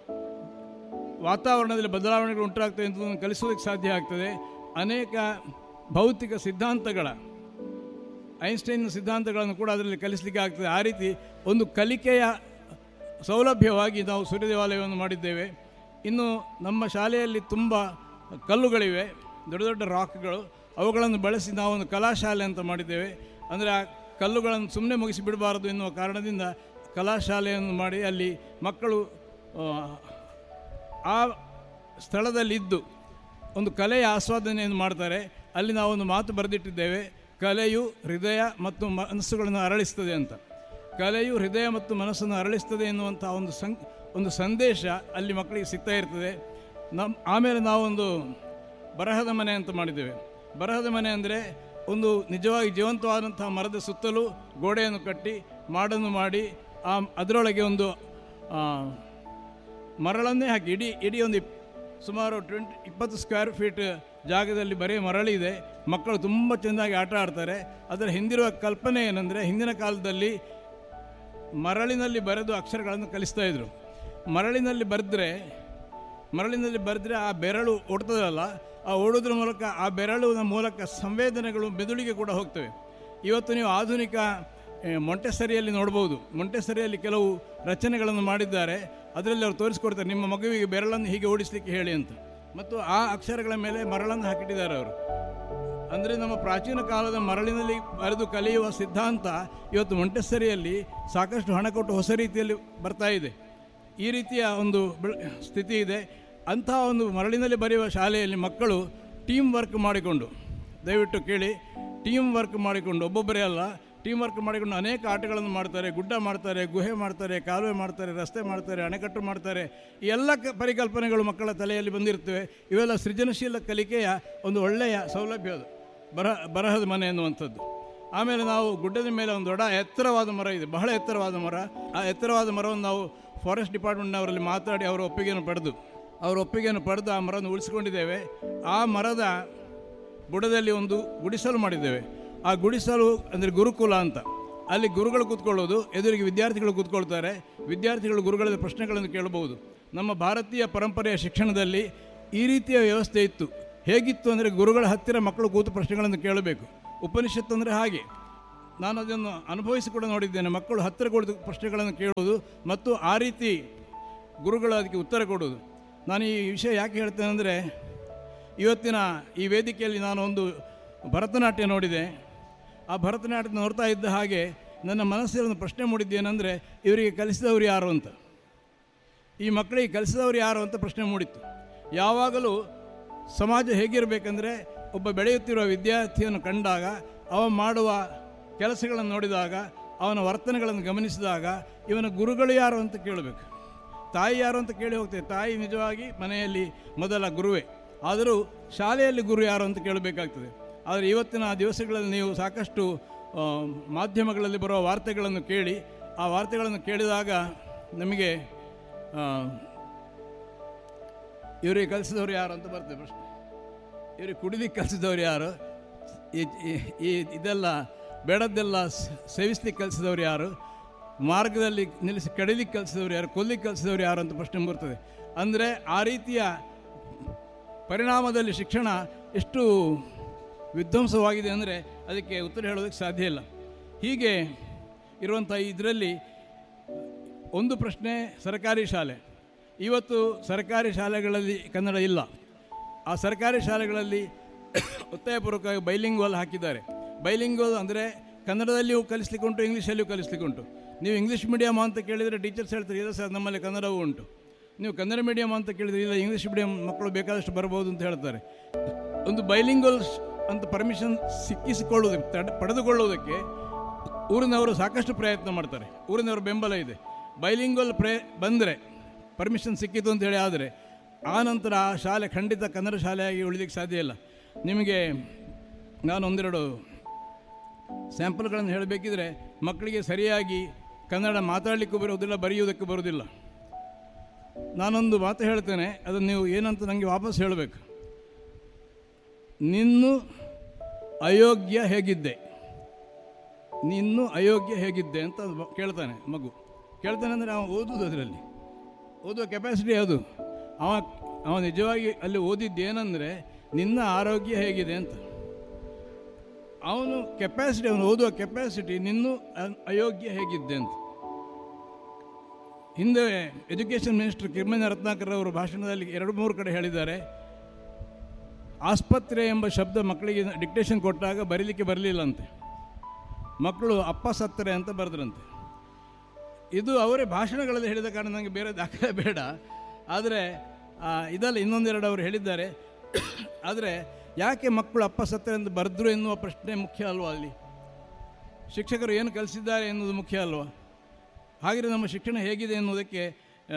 ವಾತಾವರಣದಲ್ಲಿ ಬದಲಾವಣೆಗಳು ಉಂಟಾಗ್ತವೆ ಅಂತ ಕಲಿಸೋದಕ್ಕೆ ಸಾಧ್ಯ ಆಗ್ತದೆ ಅನೇಕ ಭೌತಿಕ ಸಿದ್ಧಾಂತಗಳ ಐನ್ಸ್ಟೈನ್ ಸಿದ್ಧಾಂತಗಳನ್ನು ಕೂಡ ಅದರಲ್ಲಿ ಕಲಿಸಲಿಕ್ಕೆ ಆಗ್ತದೆ ಆ ರೀತಿ ಒಂದು ಕಲಿಕೆಯ ಸೌಲಭ್ಯವಾಗಿ ನಾವು ಸೂರ್ಯ ದೇವಾಲಯವನ್ನು ಮಾಡಿದ್ದೇವೆ ಇನ್ನು ನಮ್ಮ ಶಾಲೆಯಲ್ಲಿ ತುಂಬ ಕಲ್ಲುಗಳಿವೆ ದೊಡ್ಡ ದೊಡ್ಡ ರಾಕ್ಗಳು ಅವುಗಳನ್ನು ಬಳಸಿ ನಾವು ಒಂದು ಕಲಾಶಾಲೆ ಅಂತ ಮಾಡಿದ್ದೇವೆ ಅಂದರೆ ಆ ಕಲ್ಲುಗಳನ್ನು ಸುಮ್ಮನೆ ಮುಗಿಸಿ ಬಿಡಬಾರದು ಎನ್ನುವ ಕಾರಣದಿಂದ ಕಲಾಶಾಲೆಯನ್ನು ಮಾಡಿ ಅಲ್ಲಿ ಮಕ್ಕಳು ಆ, ಆ ಸ್ಥಳದಲ್ಲಿದ್ದು ಒಂದು ಕಲೆಯ ಆಸ್ವಾದನೆಯನ್ನು ಮಾಡ್ತಾರೆ ಅಲ್ಲಿ ನಾವೊಂದು ಮಾತು ಬರೆದಿಟ್ಟಿದ್ದೇವೆ ಕಲೆಯು ಹೃದಯ ಮತ್ತು ಮನಸ್ಸುಗಳನ್ನು ಅರಳಿಸ್ತದೆ ಅಂತ ಕಲೆಯು ಹೃದಯ ಮತ್ತು ಮನಸ್ಸನ್ನು ಅರಳಿಸ್ತದೆ ಎನ್ನುವಂಥ ಒಂದು ಸಂ ಒಂದು ಸಂದೇಶ ಅಲ್ಲಿ ಮಕ್ಕಳಿಗೆ ಸಿಗ್ತಾ ಇರ್ತದೆ ನಮ್ಮ ಆಮೇಲೆ ನಾವೊಂದು ಬರಹದ ಮನೆ ಅಂತ ಮಾಡಿದ್ದೇವೆ ಬರಹದ ಮನೆ ಅಂದರೆ ಒಂದು ನಿಜವಾಗಿ ಜೀವಂತವಾದಂಥ ಮರದ ಸುತ್ತಲೂ ಗೋಡೆಯನ್ನು ಕಟ್ಟಿ ಮಾಡನ್ನು ಮಾಡಿ ಆ ಅದರೊಳಗೆ ಒಂದು ಆ, ಮರಳನ್ನೇ ಹಾಕಿ ಇಡೀ ಇಡೀ ಒಂದು ಇಪ್- ಸುಮಾರು ಟ್ವೆಂಟಿ ಇಪ್ಪತ್ತು ಸ್ಕ್ವೇರ್ ಫೀಟ್ ಜಾಗದಲ್ಲಿ ಬರೀ ಮರಳಿದೆ ಮಕ್ಕಳು ತುಂಬ ಚೆಂದಾಗಿ ಆಟ ಆಡ್ತಾರೆ ಅದರ ಹಿಂದಿರುವ ಕಲ್ಪನೆ ಏನಂದರೆ ಹಿಂದಿನ ಕಾಲದಲ್ಲಿ ಮರಳಿನಲ್ಲಿ ಬರೆದು ಅಕ್ಷರಗಳನ್ನು ಕಲಿಸ್ತಾ ಇದ್ರು ಮರಳಿನಲ್ಲಿ ಬರೆದ್ರೆ ಮರಳಿನಲ್ಲಿ ಬರೆದ್ರೆ ಆ ಬೆರಳು ಓಡ್ತದಲ್ಲ ಆ ಓಡೋದ್ರ ಮೂಲಕ ಆ ಬೆರಳಿನ ಮೂಲಕ ಸಂವೇದನೆಗಳು ಮೆದುಳಿಗೆ ಕೂಡ ಹೋಗ್ತವೆ ಇವತ್ತು ನೀವು ಆಧುನಿಕ ಆ, ಮೊಂಟೆಸರಿಯಲ್ಲಿ ನೋಡ್ಬೋದು ಮೊಂಟೆಸರಿಯಲ್ಲಿ ಕೆಲವು ರಚನೆಗಳನ್ನು ಮಾಡಿದ್ದಾರೆ ಅದರಲ್ಲಿ ಅವರು ತೋರಿಸ್ಕೊಡ್ತಾರೆ ನಿಮ್ಮ ಮಗುವಿಗೆ ಬೆರಳನ್ನು ಹೀಗೆ ಓಡಿಸಲಿಕ್ಕೆ ಹೇಳಿ ಅಂತ ಮತ್ತು ಆ ಅಕ್ಷರಗಳ ಮೇಲೆ ಮರಳನ್ನು ಹಾಕಿಟ್ಟಿದ್ದಾರೆ ಅವರು ಅಂದರೆ ನಮ್ಮ ಪ್ರಾಚೀನ ಕಾಲದ ಮರಳಿನಲ್ಲಿ ಬರೆದು ಕಲಿಯುವ ಸಿದ್ಧಾಂತ ಇವತ್ತು ಮೊಂಟೆಸರಿಯಲ್ಲಿ ಸಾಕಷ್ಟು ಹಣ ಕೊಟ್ಟು ಹೊಸ ರೀತಿಯಲ್ಲಿ ಬರ್ತಾ ಇದೆ ಈ ರೀತಿಯ ಒಂದು ಬೆಳ- ಸ್ಥಿತಿ ಇದೆ ಅಂಥ ಒಂದು ಮರಳಿನಲ್ಲಿ ಬರೆಯುವ ಶಾಲೆಯಲ್ಲಿ ಮಕ್ಕಳು ಟೀಮ್ ವರ್ಕ್ ಮಾಡಿಕೊಂಡು ದಯವಿಟ್ಟು ಕೇಳಿ ಟೀಮ್ ವರ್ಕ್ ಮಾಡಿಕೊಂಡು ಒಬ್ಬೊಬ್ಬರೇ ಅಲ್ಲ ಟೀಮ್ ವರ್ಕ್ ಮಾಡಿಕೊಂಡು ಅನೇಕ ಆಟಗಳನ್ನು ಮಾಡ್ತಾರೆ ಗುಡ್ಡ ಮಾಡ್ತಾರೆ ಗುಹೆ ಮಾಡ್ತಾರೆ ಕಾಲುವೆ ಮಾಡ್ತಾರೆ ರಸ್ತೆ ಮಾಡ್ತಾರೆ ಅಣೆಕಟ್ಟು ಮಾಡ್ತಾರೆ ಈ ಎಲ್ಲ ಕ ಪರಿಕಲ್ಪನೆಗಳು ಮಕ್ಕಳ ತಲೆಯಲ್ಲಿ ಬಂದಿರ್ತವೆ ಇವೆಲ್ಲ ಸೃಜನಶೀಲ ಕಲಿಕೆಯ ಒಂದು ಒಳ್ಳೆಯ ಸೌಲಭ್ಯ ಅದು ಬರಹ ಬರಹದ ಮನೆ ಎನ್ನುವಂಥದ್ದು ಆಮೇಲೆ ನಾವು ಗುಡ್ಡದ ಮೇಲೆ ಒಂದು ದೊಡ್ಡ ಎತ್ತರವಾದ ಮರ ಇದೆ ಬಹಳ ಎತ್ತರವಾದ ಮರ ಆ ಎತ್ತರವಾದ ಮರವನ್ನು ನಾವು ಫಾರೆಸ್ಟ್ ಡಿಪಾರ್ಟ್ಮೆಂಟ್ನವರಲ್ಲಿ ಮಾತಾಡಿ ಅವರ ಒಪ್ಪಿಗೆಯನ್ನು ಪಡೆದು ಅವರ ಒಪ್ಪಿಗೆಯನ್ನು ಪಡೆದು ಆ ಮರವನ್ನು ಉಳಿಸ್ಕೊಂಡಿದ್ದೇವೆ ಆ ಮರದ ಬುಡದಲ್ಲಿ ಒಂದು ಗುಡಿಸಲು ಮಾಡಿದ್ದೇವೆ ಆ ಗುಡಿಸಲು ಅಂದರೆ ಗುರುಕುಲ ಅಂತ ಅಲ್ಲಿ ಗುರುಗಳು ಕೂತ್ಕೊಳ್ಳೋದು ಎದುರಿಗೆ ವಿದ್ಯಾರ್ಥಿಗಳು ಕೂತ್ಕೊಳ್ತಾರೆ ವಿದ್ಯಾರ್ಥಿಗಳು ಗುರುಗಳ ಪ್ರಶ್ನೆಗಳನ್ನು ಕೇಳಬಹುದು ನಮ್ಮ ಭಾರತೀಯ ಪರಂಪರೆಯ ಶಿಕ್ಷಣದಲ್ಲಿ ಈ ರೀತಿಯ ವ್ಯವಸ್ಥೆ ಇತ್ತು ಹೇಗಿತ್ತು ಅಂದರೆ ಗುರುಗಳ ಹತ್ತಿರ ಮಕ್ಕಳು ಕೂತು ಪ್ರಶ್ನೆಗಳನ್ನು ಕೇಳಬೇಕು ಉಪನಿಷತ್ತು ಅಂದರೆ ಹಾಗೆ ನಾನು ಅದನ್ನು ಅನುಭವಿಸಿ ಕೂಡ ನೋಡಿದ್ದೇನೆ ಮಕ್ಕಳು ಹತ್ತಿರ ಕುಳಿತು ಪ್ರಶ್ನೆಗಳನ್ನು ಕೇಳುವುದು ಮತ್ತು ಆ ರೀತಿ ಗುರುಗಳು ಅದಕ್ಕೆ ಉತ್ತರ ಕೊಡುವುದು ನಾನು ಈ ವಿಷಯ ಯಾಕೆ ಹೇಳ್ತೇನೆ ಅಂದರೆ ಇವತ್ತಿನ ಈ ವೇದಿಕೆಯಲ್ಲಿ ನಾನು ಒಂದು ಭರತನಾಟ್ಯ ನೋಡಿದೆ ಆ ಭರತನಾಟ್ಯ ನೋಡ್ತಾ ಇದ್ದ ಹಾಗೆ ನನ್ನ ಮನಸ್ಸಲ್ಲಿ ಒಂದು ಪ್ರಶ್ನೆ ಮೂಡಿದ್ದೇನೆಂದರೆ ಇವರಿಗೆ ಕಲಿಸಿದವರು ಯಾರು ಅಂತ ಈ ಮಕ್ಕಳಿಗೆ ಕಲಿಸಿದವರು ಯಾರು ಅಂತ ಪ್ರಶ್ನೆ ಮೂಡಿತ್ತು ಯಾವಾಗಲೂ ಸಮಾಜ ಹೇಗಿರಬೇಕಂದ್ರೆ ಒಬ್ಬ ಬೆಳೆಯುತ್ತಿರುವ ವಿದ್ಯಾರ್ಥಿಯನ್ನು ಕಂಡಾಗ ಅವ ಮಾಡುವ ಕೆಲಸಗಳನ್ನು ನೋಡಿದಾಗ ಅವನ ವರ್ತನೆಗಳನ್ನು ಗಮನಿಸಿದಾಗ ಇವನ ಗುರುಗಳು ಯಾರು ಅಂತ ಕೇಳಬೇಕು ತಾಯಿ ಯಾರು ಅಂತ ಕೇಳಿ ಹೋಗ್ತೇವೆ ತಾಯಿ ನಿಜವಾಗಿ ಮನೆಯಲ್ಲಿ ಮೊದಲ ಗುರುವೇ ಆದರೂ ಶಾಲೆಯಲ್ಲಿ ಗುರು ಯಾರು ಅಂತ ಕೇಳಬೇಕಾಗ್ತದೆ ಆದರೆ ಇವತ್ತಿನ ದಿವಸಗಳಲ್ಲಿ ನೀವು ಸಾಕಷ್ಟು ಆ, ಮಾಧ್ಯಮಗಳಲ್ಲಿ ಬರುವ ವಾರ್ತೆಗಳನ್ನು ಕೇಳಿ ಆ ವಾರ್ತೆಗಳನ್ನು ಕೇಳಿದಾಗ ನಮಗೆ ಆ, ಇವರಿಗೆ ಕಲಿಸಿದವರು ಯಾರು ಅಂತ ಬರ್ತದೆ ಪ್ರಶ್ನೆ ಇವರಿಗೆ ಕುಡಿಲಿಕ್ಕೆ ಕಲಿಸಿದವರು ಯಾರು ಈ ಈ- ಈ ಇದೆಲ್ಲ ಬೇಡದ್ದೆಲ್ಲ ಸ- ಸೇವಿಸ್ಲಿಕ್ಕೆ ಕಲಿಸಿದವರು ಯಾರು ಮಾರ್ಗದಲ್ಲಿ ನಿಲ್ಲಿಸಿ ಕಡಿಲಿಕ್ಕೆ ಕಲಿಸಿದವರು ಯಾರು ಕೊಲ್ಲಿಕ್ಕೆ ಕಲಿಸಿದವರು ಯಾರು ಅಂತ ಪ್ರಶ್ನೆ ಬರ್ತದೆ ಅಂದರೆ ಆ ರೀತಿಯ ಪರಿಣಾಮದಲ್ಲಿ ಶಿಕ್ಷಣ ಎಷ್ಟು ವಿಧ್ವಂಸವಾಗಿದೆ ಅಂದರೆ ಅದಕ್ಕೆ ಉತ್ತರ ಹೇಳೋದಕ್ಕೆ ಸಾಧ್ಯ ಇಲ್ಲ ಹೀಗೆ ಇರುವಂಥ ಇದರಲ್ಲಿ ಒಂದು ಪ್ರಶ್ನೆ ಸರ್ಕಾರಿ ಶಾಲೆ ಇವತ್ತು ಸರ್ಕಾರಿ ಶಾಲೆಗಳಲ್ಲಿ ಕನ್ನಡ ಇಲ್ಲ ಆ ಸರ್ಕಾರಿ ಶಾಲೆಗಳಲ್ಲಿ ಒತ್ತಾಯಪೂರ್ವಕವಾಗಿ ಬೈಲಿಂಗ್ವಲ್ ಹಾಕಿದ್ದಾರೆ ಬೈಲಿಂಗ್ವಲ್ ಅಂದರೆ ಕನ್ನಡದಲ್ಲಿಯೂ ಕಲಿಸ್ಲಿಕ್ಕೆ ಉಂಟು ಇಂಗ್ಲೀಷಲ್ಲಿಯೂ ಕಲಿಸ್ಲಿಕ್ಕೆ ಉಂಟು ನೀವು ಇಂಗ್ಲೀಷ್ ಮೀಡಿಯಮ್ ಅಂತ ಕೇಳಿದರೆ ಟೀಚರ್ಸ್ ಹೇಳ್ತಾರೆ ಇದೆ ಸರ್ ನಮ್ಮಲ್ಲಿ ಕನ್ನಡವೂ ಉಂಟು ನೀವು ಕನ್ನಡ ಮೀಡಿಯಂ ಅಂತ ಕೇಳಿದ್ರೆ ಇಲ್ಲ ಇಂಗ್ಲೀಷ್ ಮೀಡಿಯಂ ಮಕ್ಕಳು ಬೇಕಾದಷ್ಟು ಬರ್ಬೋದು ಅಂತ ಹೇಳ್ತಾರೆ ಒಂದು ಬೈಲಿಂಗಲ್ ಅಂತ ಪರ್ಮಿಷನ್ ಸಿಕ್ಕಿಸಿಕೊಳ್ಳುವುದಕ್ಕೆ ತಡೆ ಪಡೆದುಕೊಳ್ಳುವುದಕ್ಕೆ ಊರಿನವರು ಸಾಕಷ್ಟು ಪ್ರಯತ್ನ ಮಾಡ್ತಾರೆ ಊರಿನವರ ಬೆಂಬಲ ಇದೆ ಬೈಲಿಂಗಲ್ ಪ್ರೇ ಬಂದರೆ ಪರ್ಮಿಷನ್ ಸಿಕ್ಕಿತು ಅಂತ ಹೇಳಿ ಆದರೆ ಆ ನಂತರ ಆ ಶಾಲೆ ಖಂಡಿತ ಕನ್ನಡ ಶಾಲೆಯಾಗಿ ಉಳಿಲಿಕ್ಕೆ ಸಾಧ್ಯ ಇಲ್ಲ ನಿಮಗೆ ನಾನು ಒಂದೆರಡು ಸ್ಯಾಂಪಲ್ಗಳನ್ನು ಹೇಳಬೇಕಿದ್ರೆ ಮಕ್ಕಳಿಗೆ ಸರಿಯಾಗಿ ಕನ್ನಡ ಮಾತಾಡಲಿಕ್ಕೂ ಬರೋದಿಲ್ಲ ಬರೆಯುವುದಕ್ಕೂ ಬರೋದಿಲ್ಲ ನಾನೊಂದು ಮಾತು ಹೇಳ್ತೇನೆ ಅದನ್ನು ನೀವು ಏನಂತ ನನಗೆ ವಾಪಸ್ ಹೇಳಬೇಕು ನಿನ್ನು ಅಯೋಗ್ಯ ಹೇಗಿದ್ದೆ ನಿನ್ನು ಅಯೋಗ್ಯ ಹೇಗಿದ್ದೆ ಅಂತ ಅದು ಮ- ಕೇಳ್ತಾನೆ ಮಗು ಕೇಳ್ತಾನೆ ಅಂದರೆ ಅವನು ಓದುವುದು ಅದರಲ್ಲಿ ಓದುವ ಕೆಪಾಸಿಟಿ ಅದು ಅವ ಅವ ನಿಜವಾಗಿ ಅಲ್ಲಿ ಓದಿದ್ದು ಏನಂದರೆ ನಿನ್ನ ಆರೋಗ್ಯ ಹೇಗಿದೆ ಅಂತ ಅವನು ಕೆಪಾಸಿಟಿ ಅವನು ಓದುವ ಕೆಪಾಸಿಟಿ ನಿನ್ನೂ ಅ- ಅಯೋಗ್ಯ ಹೇಗಿದ್ದೆ ಅಂತ ಹಿಂದೆ ಎಜುಕೇಷನ್ ಮಿನಿಸ್ಟರ್ ಕಿಮ್ಮನೆ ರತ್ನಾಕರ್ ಅವರು ಭಾಷಣದಲ್ಲಿ ಎರಡು ಮೂರು ಕಡೆ ಹೇಳಿದ್ದಾರೆ ಆಸ್ಪತ್ರೆ ಎಂಬ ಶಬ್ದ ಮಕ್ಕಳಿಗೆ ಡಿಕ್ಟೇಷನ್ ಕೊಟ್ಟಾಗ ಬರೀಲಿಕ್ಕೆ ಬರಲಿಲ್ಲಂತೆ ಮಕ್ಕಳು ಅಪ್ಪ ಸತ್ತರೆ ಅಂತ ಬರೆದ್ರಂತೆ ಇದು ಅವರೇ ಭಾಷಣಗಳಲ್ಲಿ ಹೇಳಿದ ಕಾರಣ ನನಗೆ ಬೇರೆ ದಾಖಲೆ ಬೇಡ ಆದರೆ ಆ, ಇದಲ್ಲ ಇನ್ನೊಂದೆರಡು ಅವರು ಹೇಳಿದ್ದಾರೆ ಆದರೆ ಯಾಕೆ ಮಕ್ಕಳು ಅಪ್ಪ ಸತ್ತರೆ ಅಂತ ಬರೆದ್ರು ಎನ್ನುವ ಪ್ರಶ್ನೆ ಮುಖ್ಯ ಅಲ್ವಾ ಅಲ್ಲಿ ಶಿಕ್ಷಕರು ಏನು ಕಲಿಸಿದ್ದಾರೆ ಎನ್ನುವುದು ಮುಖ್ಯ ಅಲ್ವಾ ಹಾಗೆ ನಮ್ಮ ಶಿಕ್ಷಣ ಹೇಗಿದೆ ಎನ್ನುವುದಕ್ಕೆ ಆ,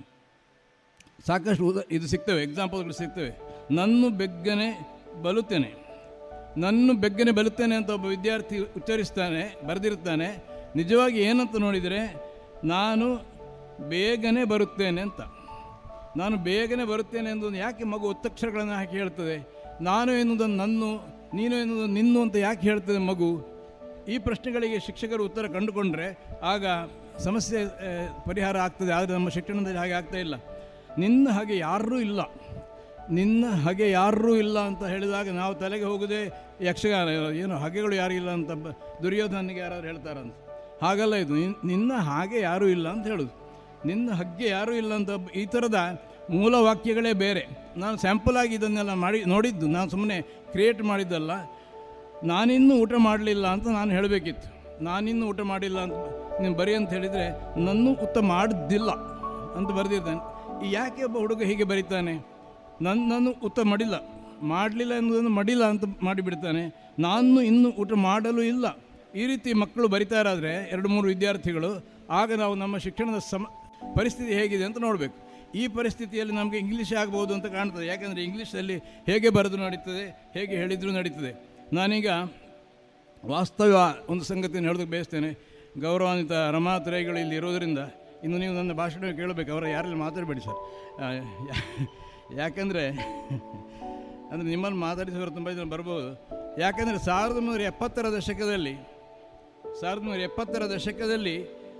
ಸಾಕಷ್ಟು ಉದ ಇದು ಸಿಗ್ತವೆ ಎಕ್ಸಾಂಪಲ್ಗಳು ಸಿಗ್ತವೆ ನನ್ನ ಬೆಕ್ಕನೆ ಬಲುತ್ತೇನೆ ನನ್ನ ಬೆಕ್ಕನೆ ಬಲುತ್ತೇನೆ ಅಂತ ಒಬ್ಬ ವಿದ್ಯಾರ್ಥಿ ಉಚ್ಚರಿಸ್ತಾನೆ ಬರೆದಿರ್ತಾನೆ ನಿಜವಾಗಿ ಏನಂತ ನೋಡಿದರೆ ನಾನು ಬೇಗನೆ ಬರುತ್ತೇನೆ ಅಂತ ನಾನು ಬೇಗನೆ ಬರುತ್ತೇನೆ ಎಂದು ಯಾಕೆ ಮಗು ಒತ್ತಕ್ಷರಗಳನ್ನು ಹಾಕಿ ಹೇಳ್ತದೆ ನಾನು ಎನ್ನುವುದನ್ನು ನನ್ನು ನೀನು ಎನ್ನುವುದನ್ನು ನಿನ್ನು ಅಂತ ಯಾಕೆ ಹೇಳ್ತದೆ ಮಗು ಈ ಪ್ರಶ್ನೆಗಳಿಗೆ ಶಿಕ್ಷಕರು ಉತ್ತರ ಕಂಡುಕೊಂಡ್ರೆ ಆಗ ಸಮಸ್ಯೆ ಆ, ಪರಿಹಾರ ಆಗ್ತದೆ ಆದರೆ ನಮ್ಮ ಶಿಕ್ಷಣದಲ್ಲಿ ಹಾಗೆ ಆಗ್ತಾ ಇಲ್ಲ ನಿನ್ನ ಹಾಗೆ ಯಾರೂ ಇಲ್ಲ ನಿನ್ನ ಹಾಗೆ ಯಾರೂ ಇಲ್ಲ ಅಂತ ಹೇಳಿದಾಗ ನಾವು ತಲೆಗೆ ಹೋಗೋದೇ ಯಕ್ಷಗಾನ ಏನು ಹಾಗೆಗಳು ಯಾರೂ ಇಲ್ಲ ಅಂತ ಬ- ದುರ್ಯೋಧನಿಗೆ ಯಾರಾದ್ರು ಹೇಳ್ತಾರಂತ ಹಾಗಲ್ಲ ಇದು ನಿನ್- ನಿನ್ನ ಹಾಗೆ ಯಾರೂ ಇಲ್ಲ ಅಂತ ಹೇಳೋದು ನಿನ್ನ ಹಗ್ಗೆ ಯಾರೂ ಇಲ್ಲ ಅಂತ ಬ- ಈ ಥರದ ಮೂಲ ವಾಕ್ಯಗಳೇ ಬೇರೆ ನಾನು ಸ್ಯಾಂಪಲ್ ಆಗಿ ಇದನ್ನೆಲ್ಲ ಮಾಡಿ ನೋಡಿದ್ದು ನಾನು ಸುಮ್ಮನೆ ಕ್ರಿಯೇಟ್ ಮಾಡಿದ್ದಲ್ಲ ನಾನಿನ್ನೂ ಊಟ ಮಾಡಲಿಲ್ಲ ಅಂತ ನಾನು ಹೇಳಬೇಕಿತ್ತು ನಾನಿನ್ನೂ ಊಟ ಮಾಡಿಲ್ಲ ಅಂತ ನೀನು ಬರಿ ಅಂತ ಹೇಳಿದರೆ ನನ್ನೂ ಊಟ ಮಾಡಿದ್ದಿಲ್ಲ ಅಂತ ಬರೆದಿದ್ದಾನೆ ಈ ಯಾಕೆ ಒಬ್ಬ ಹುಡುಗ ಹೀಗೆ ಬರೀತಾನೆ ನನ್ನನ್ನು ಊಟ ಮಾಡಿಲ್ಲ ಮಾಡಲಿಲ್ಲ ಎನ್ನುವುದನ್ನು ಮಾಡಿಲ್ಲ ಅಂತ ಮಾಡಿಬಿಡ್ತಾನೆ ನಾನು ಇನ್ನೂ ಊಟ ಮಾಡಲು ಇಲ್ಲ ಈ ರೀತಿ ಮಕ್ಕಳು ಬರಿತಾರಾದರೆ ಎರಡು ಮೂರು ವಿದ್ಯಾರ್ಥಿಗಳು ಆಗ ನಾವು ನಮ್ಮ ಶಿಕ್ಷಣದ ಸಮ ಪರಿಸ್ಥಿತಿ ಹೇಗಿದೆ ಅಂತ ನೋಡಬೇಕು ಈ ಪರಿಸ್ಥಿತಿಯಲ್ಲಿ ನಮಗೆ ಇಂಗ್ಲೀಷ್ ಆಗ್ಬೋದು ಅಂತ ಕಾಣ್ತದೆ ಯಾಕಂದರೆ ಇಂಗ್ಲೀಷಲ್ಲಿ ಹೇಗೆ ಬರೆದು ನಡೀತದೆ ಹೇಗೆ ಹೇಳಿದರೂ ನಡೀತದೆ ನಾನೀಗ ವಾಸ್ತವ ಒಂದು ಸಂಗತಿಯನ್ನು ಹೇಳೋದಕ್ಕೆ ಬಯಸ್ತೇನೆ ಗೌರವಾನ್ವಿತ ರಮಾತ್ರಯಗಳು ಇಲ್ಲಿ ಇರೋದರಿಂದ ಇನ್ನು ನೀವು ನನ್ನ ಭಾಷಣ ಕೇಳಬೇಕು ಅವರ ಯಾರಲ್ಲಿ ಮಾತಾಡಬೇಡಿ ಸರ್ ಆ, ಯಾ- ಯಾಕಂದರೆ ಅಂದರೆ ನಿಮ್ಮನ್ನು ಮಾತಾಡಿಸೋರು ತುಂಬ ಜನ ಬರ್ಬೋದು ಯಾಕಂದರೆ ಸಾವಿರದ ಒಂಬೈನೂರ ಎಪ್ಪತ್ತರ ದಶಕದಲ್ಲಿ ಸಾವಿರದ ಒಂಬೈನೂರ ಎಪ್ಪತ್ತರ ದಶಕದಲ್ಲಿ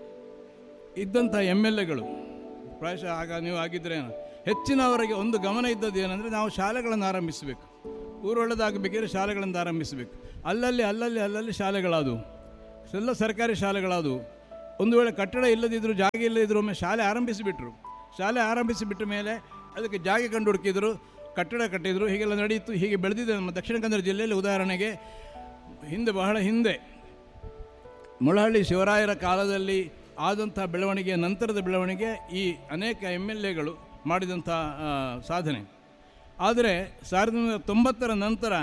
ಇದ್ದಂಥ ಎಮ್ ಎಲ್ ಎಗಳು ಪ್ರಾಯಶಃ ಆಗ ನೀವು ಆಗಿದ್ರೇನು ಹೆಚ್ಚಿನವರಿಗೆ ಒಂದು ಗಮನ ಇದ್ದದ್ದು ಏನಂದರೆ ನಾವು ಶಾಲೆಗಳನ್ನು ಆರಂಭಿಸಬೇಕು ಊರೊಳದಾಗಬೇಕಾದ್ರೆ ಶಾಲೆಗಳನ್ನು ಆರಂಭಿಸಬೇಕು ಅಲ್ಲಲ್ಲಿ ಅಲ್ಲಲ್ಲಿ ಅಲ್ಲಲ್ಲಿ ಶಾಲೆಗಳಾದವು ಎಲ್ಲ ಸರ್ಕಾರಿ ಶಾಲೆಗಳಾದವು ಒಂದು ವೇಳೆ ಕಟ್ಟಡ ಇಲ್ಲದಿದ್ದರೂ ಜಾಗ ಇಲ್ಲದಿದ್ದರೂ ಒಮ್ಮೆ ಶಾಲೆ ಆರಂಭಿಸಿಬಿಟ್ರು ಶಾಲೆ ಆರಂಭಿಸಿಬಿಟ್ಟ ಮೇಲೆ ಅದಕ್ಕೆ ಜಾಗ ಕಂಡು ಹುಡುಕಿದ್ರು ಕಟ್ಟಡ ಕಟ್ಟಿದ್ರು ಹೀಗೆಲ್ಲ ನಡೆಯಿತು ಹೀಗೆ ಬೆಳೆದಿದೆ ನಮ್ಮ ದಕ್ಷಿಣ ಕನ್ನಡ ಜಿಲ್ಲೆಯಲ್ಲಿ ಉದಾಹರಣೆಗೆ ಹಿಂದೆ ಬಹಳ ಹಿಂದೆ ಮುಳಹಳ್ಳಿ ಶಿವರಾಯರ ಕಾಲದಲ್ಲಿ ಆದಂಥ ಬೆಳವಣಿಗೆಯ ನಂತರದ ಬೆಳವಣಿಗೆ ಈ ಅನೇಕ ಎಮ್ ಎಲ್ ಎಗಳು ಮಾಡಿದಂಥ ಆ, ಸಾಧನೆ ಆದರೆ ಸಾವಿರದ ಒಂಬೈನೂರ ತೊಂಬತ್ತರ ನಂತರ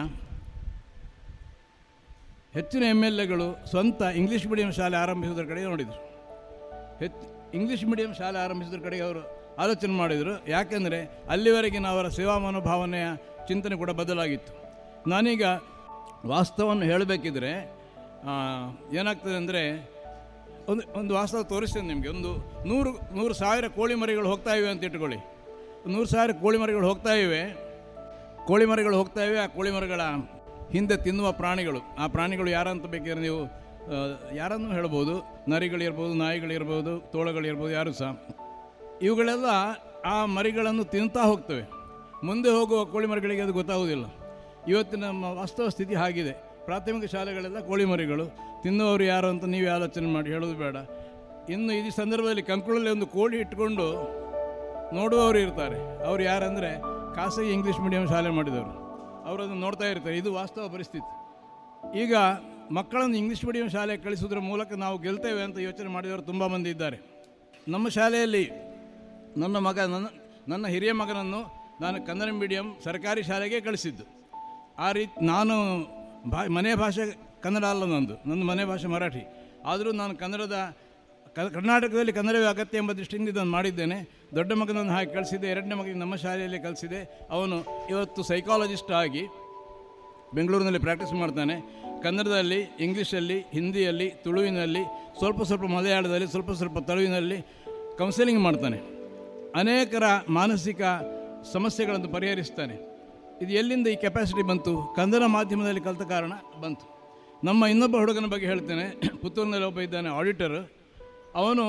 ಹೆಚ್ಚಿನ ಎಮ್ ಎಲ್ ಎಗಳು ಸ್ವಂತ ಇಂಗ್ಲೀಷ್ ಮೀಡಿಯಂ ಶಾಲೆ ಆರಂಭಿಸೋದ್ರ ಕಡೆ ನೋಡಿದರು ಹೆಚ್ಚು ಇಂಗ್ಲೀಷ್ ಮೀಡಿಯಂ ಶಾಲೆ ಆರಂಭಿಸೋದ್ರ ಕಡೆಗೆ ಅವರು ಆಲೋಚನೆ ಮಾಡಿದರು ಯಾಕೆಂದರೆ ಅಲ್ಲಿವರೆಗಿನ ಅವರ ಸೇವಾ ಮನೋಭಾವನೆಯ ಚಿಂತನೆ ಕೂಡ ಬದಲಾಗಿತ್ತು ನಾನೀಗ ವಾಸ್ತವವನ್ನು ಹೇಳಬೇಕಿದ್ರೆ ಆ, ಏನಾಗ್ತದೆ ಅಂದರೆ ಒಂದು ಒಂದು ವಾಸ್ತವ ತೋರಿಸ್ತೇನೆ ನಿಮಗೆ ಒಂದು ನೂರು ನೂರು ಸಾವಿರ ಕೋಳಿ ಮರಿಗಳು ಹೋಗ್ತಾ ಇವೆ ಅಂತ ಇಟ್ಕೊಳ್ಳಿ ನೂರು ಸಾವಿರ ಕೋಳಿ ಮರಿಗಳು ಹೋಗ್ತಾ ಇವೆ ಕೋಳಿ ಮರಿಗಳು ಹೋಗ್ತಾ ಇವೆ ಆ ಕೋಳಿ ಮರಗಳ ಹಿಂದೆ ತಿನ್ನುವ ಪ್ರಾಣಿಗಳು ಆ ಪ್ರಾಣಿಗಳು ಯಾರಂತ ಬೇಕಾದ್ರೆ ನೀವು ಆ, ಯಾರನ್ನು ಹೇಳ್ಬೋದು ನರಿಗಳಿರ್ಬೋದು ನಾಯಿಗಳಿರ್ಬೋದು ತೋಳಗಳಿರ್ಬೋದು ಯಾರು ಸಹ ಇವುಗಳೆಲ್ಲ ಆ ಮರಿಗಳನ್ನು ತಿಂತಾ ಹೋಗ್ತವೆ ಮುಂದೆ ಹೋಗುವ ಕೋಳಿ ಮರಿಗಳಿಗೆ ಅದು ಗೊತ್ತಾಗುವುದಿಲ್ಲ ಇವತ್ತಿನ ನಮ್ಮ ವಾಸ್ತವ ಸ್ಥಿತಿ ಆಗಿದೆ ಪ್ರಾಥಮಿಕ ಶಾಲೆಗಳೆಲ್ಲ ಕೋಳಿ ಮರಿಗಳು ತಿನ್ನುವವರು ಯಾರು ಅಂತ ನೀವೇ ಆಲೋಚನೆ ಮಾಡಿ ಹೇಳೋದು ಬೇಡ ಇನ್ನು ಈ ಸಂದರ್ಭದಲ್ಲಿ ಕಂಕುಳಲ್ಲಿ ಒಂದು ಕೋಳಿ ಇಟ್ಕೊಂಡು ನೋಡುವವರು ಇರ್ತಾರೆ ಅವ್ರು ಯಾರಂದರೆ ಖಾಸಗಿ ಇಂಗ್ಲೀಷ್ ಮೀಡಿಯಂ ಶಾಲೆ ಮಾಡಿದವರು ಅವರು ಅದನ್ನು ನೋಡ್ತಾ ಇರ್ತಾರೆ ಇದು ವಾಸ್ತವ ಪರಿಸ್ಥಿತಿ ಈಗ ಮಕ್ಕಳನ್ನು ಇಂಗ್ಲೀಷ್ ಮೀಡಿಯಂ ಶಾಲೆಗೆ ಕಳಿಸೋದ್ರ ಮೂಲಕ ನಾವು ಗೆಲ್ತೇವೆ ಅಂತ ಯೋಚನೆ ಮಾಡಿದವರು ತುಂಬ ಮಂದಿ ಇದ್ದಾರೆ ನಮ್ಮ ಶಾಲೆಯಲ್ಲಿ ನನ್ನ ಮಗ ನನ್ನ ನನ್ನ ಹಿರಿಯ ಮಗನನ್ನು ನಾನು ಕನ್ನಡ ಮೀಡಿಯಂ ಸರ್ಕಾರಿ ಶಾಲೆಗೆ ಕಳಿಸಿದ್ದು ಆ ರೀತಿ ನಾನು ಭಾ ಮನೆ ಭಾಷೆ ಕನ್ನಡ ಅಲ್ಲ ನಂದು ನನ್ನ ಮನೆ ಭಾಷೆ ಮರಾಠಿ ಆದರೂ ನಾನು ಕನ್ನಡದ ಕ- ಕರ್ನಾಟಕದಲ್ಲಿ ಕನ್ನಡವೇ ಅಗತ್ಯ ಎಂಬ ದೃಷ್ಟಿಯಿಂದ ಇದನ್ನು ಮಾಡಿದ್ದೇನೆ ದೊಡ್ಡ ಮಗನನ್ನು ಹಾಗೆ ಕಳಿಸಿದೆ ಎರಡನೇ ಮಗನಿಗೆ ನಮ್ಮ ಶಾಲೆಯಲ್ಲಿ ಕಲಿಸಿದೆ ಅವನು ಇವತ್ತು ಸೈಕಾಲಜಿಸ್ಟ್ ಆಗಿ ಬೆಂಗಳೂರಿನಲ್ಲಿ ಪ್ರಾಕ್ಟೀಸ್ ಮಾಡ್ತಾನೆ ಕನ್ನಡದಲ್ಲಿ ಇಂಗ್ಲೀಷಲ್ಲಿ ಹಿಂದಿಯಲ್ಲಿ ತುಳುವಿನಲ್ಲಿ ಸ್ವಲ್ಪ ಸ್ವಲ್ಪ ಮಲಯಾಳದಲ್ಲಿ ಸ್ವಲ್ಪ ಸ್ವಲ್ಪ ತಳುವಿನಲ್ಲಿ ಕೌನ್ಸೆಲಿಂಗ್ ಮಾಡ್ತಾನೆ ಅನೇಕರ ಮಾನಸಿಕ ಸಮಸ್ಯೆಗಳನ್ನು ಪರಿಹರಿಸ್ತಾನೆ ಇದು ಎಲ್ಲಿಂದ ಈ ಕೆಪಾಸಿಟಿ ಬಂತು ಕನ್ನಡ ಮಾಧ್ಯಮದಲ್ಲಿ ಕಲಿತ ಕಾರಣ ಬಂತು ನಮ್ಮ ಇನ್ನೊಬ್ಬ ಹುಡುಗನ ಬಗ್ಗೆ ಹೇಳ್ತೇನೆ ಪುತ್ತೂರಿನಲ್ಲಿ ಒಬ್ಬ ಇದ್ದಾನೆ ಆಡಿಟರ್ ಅವನು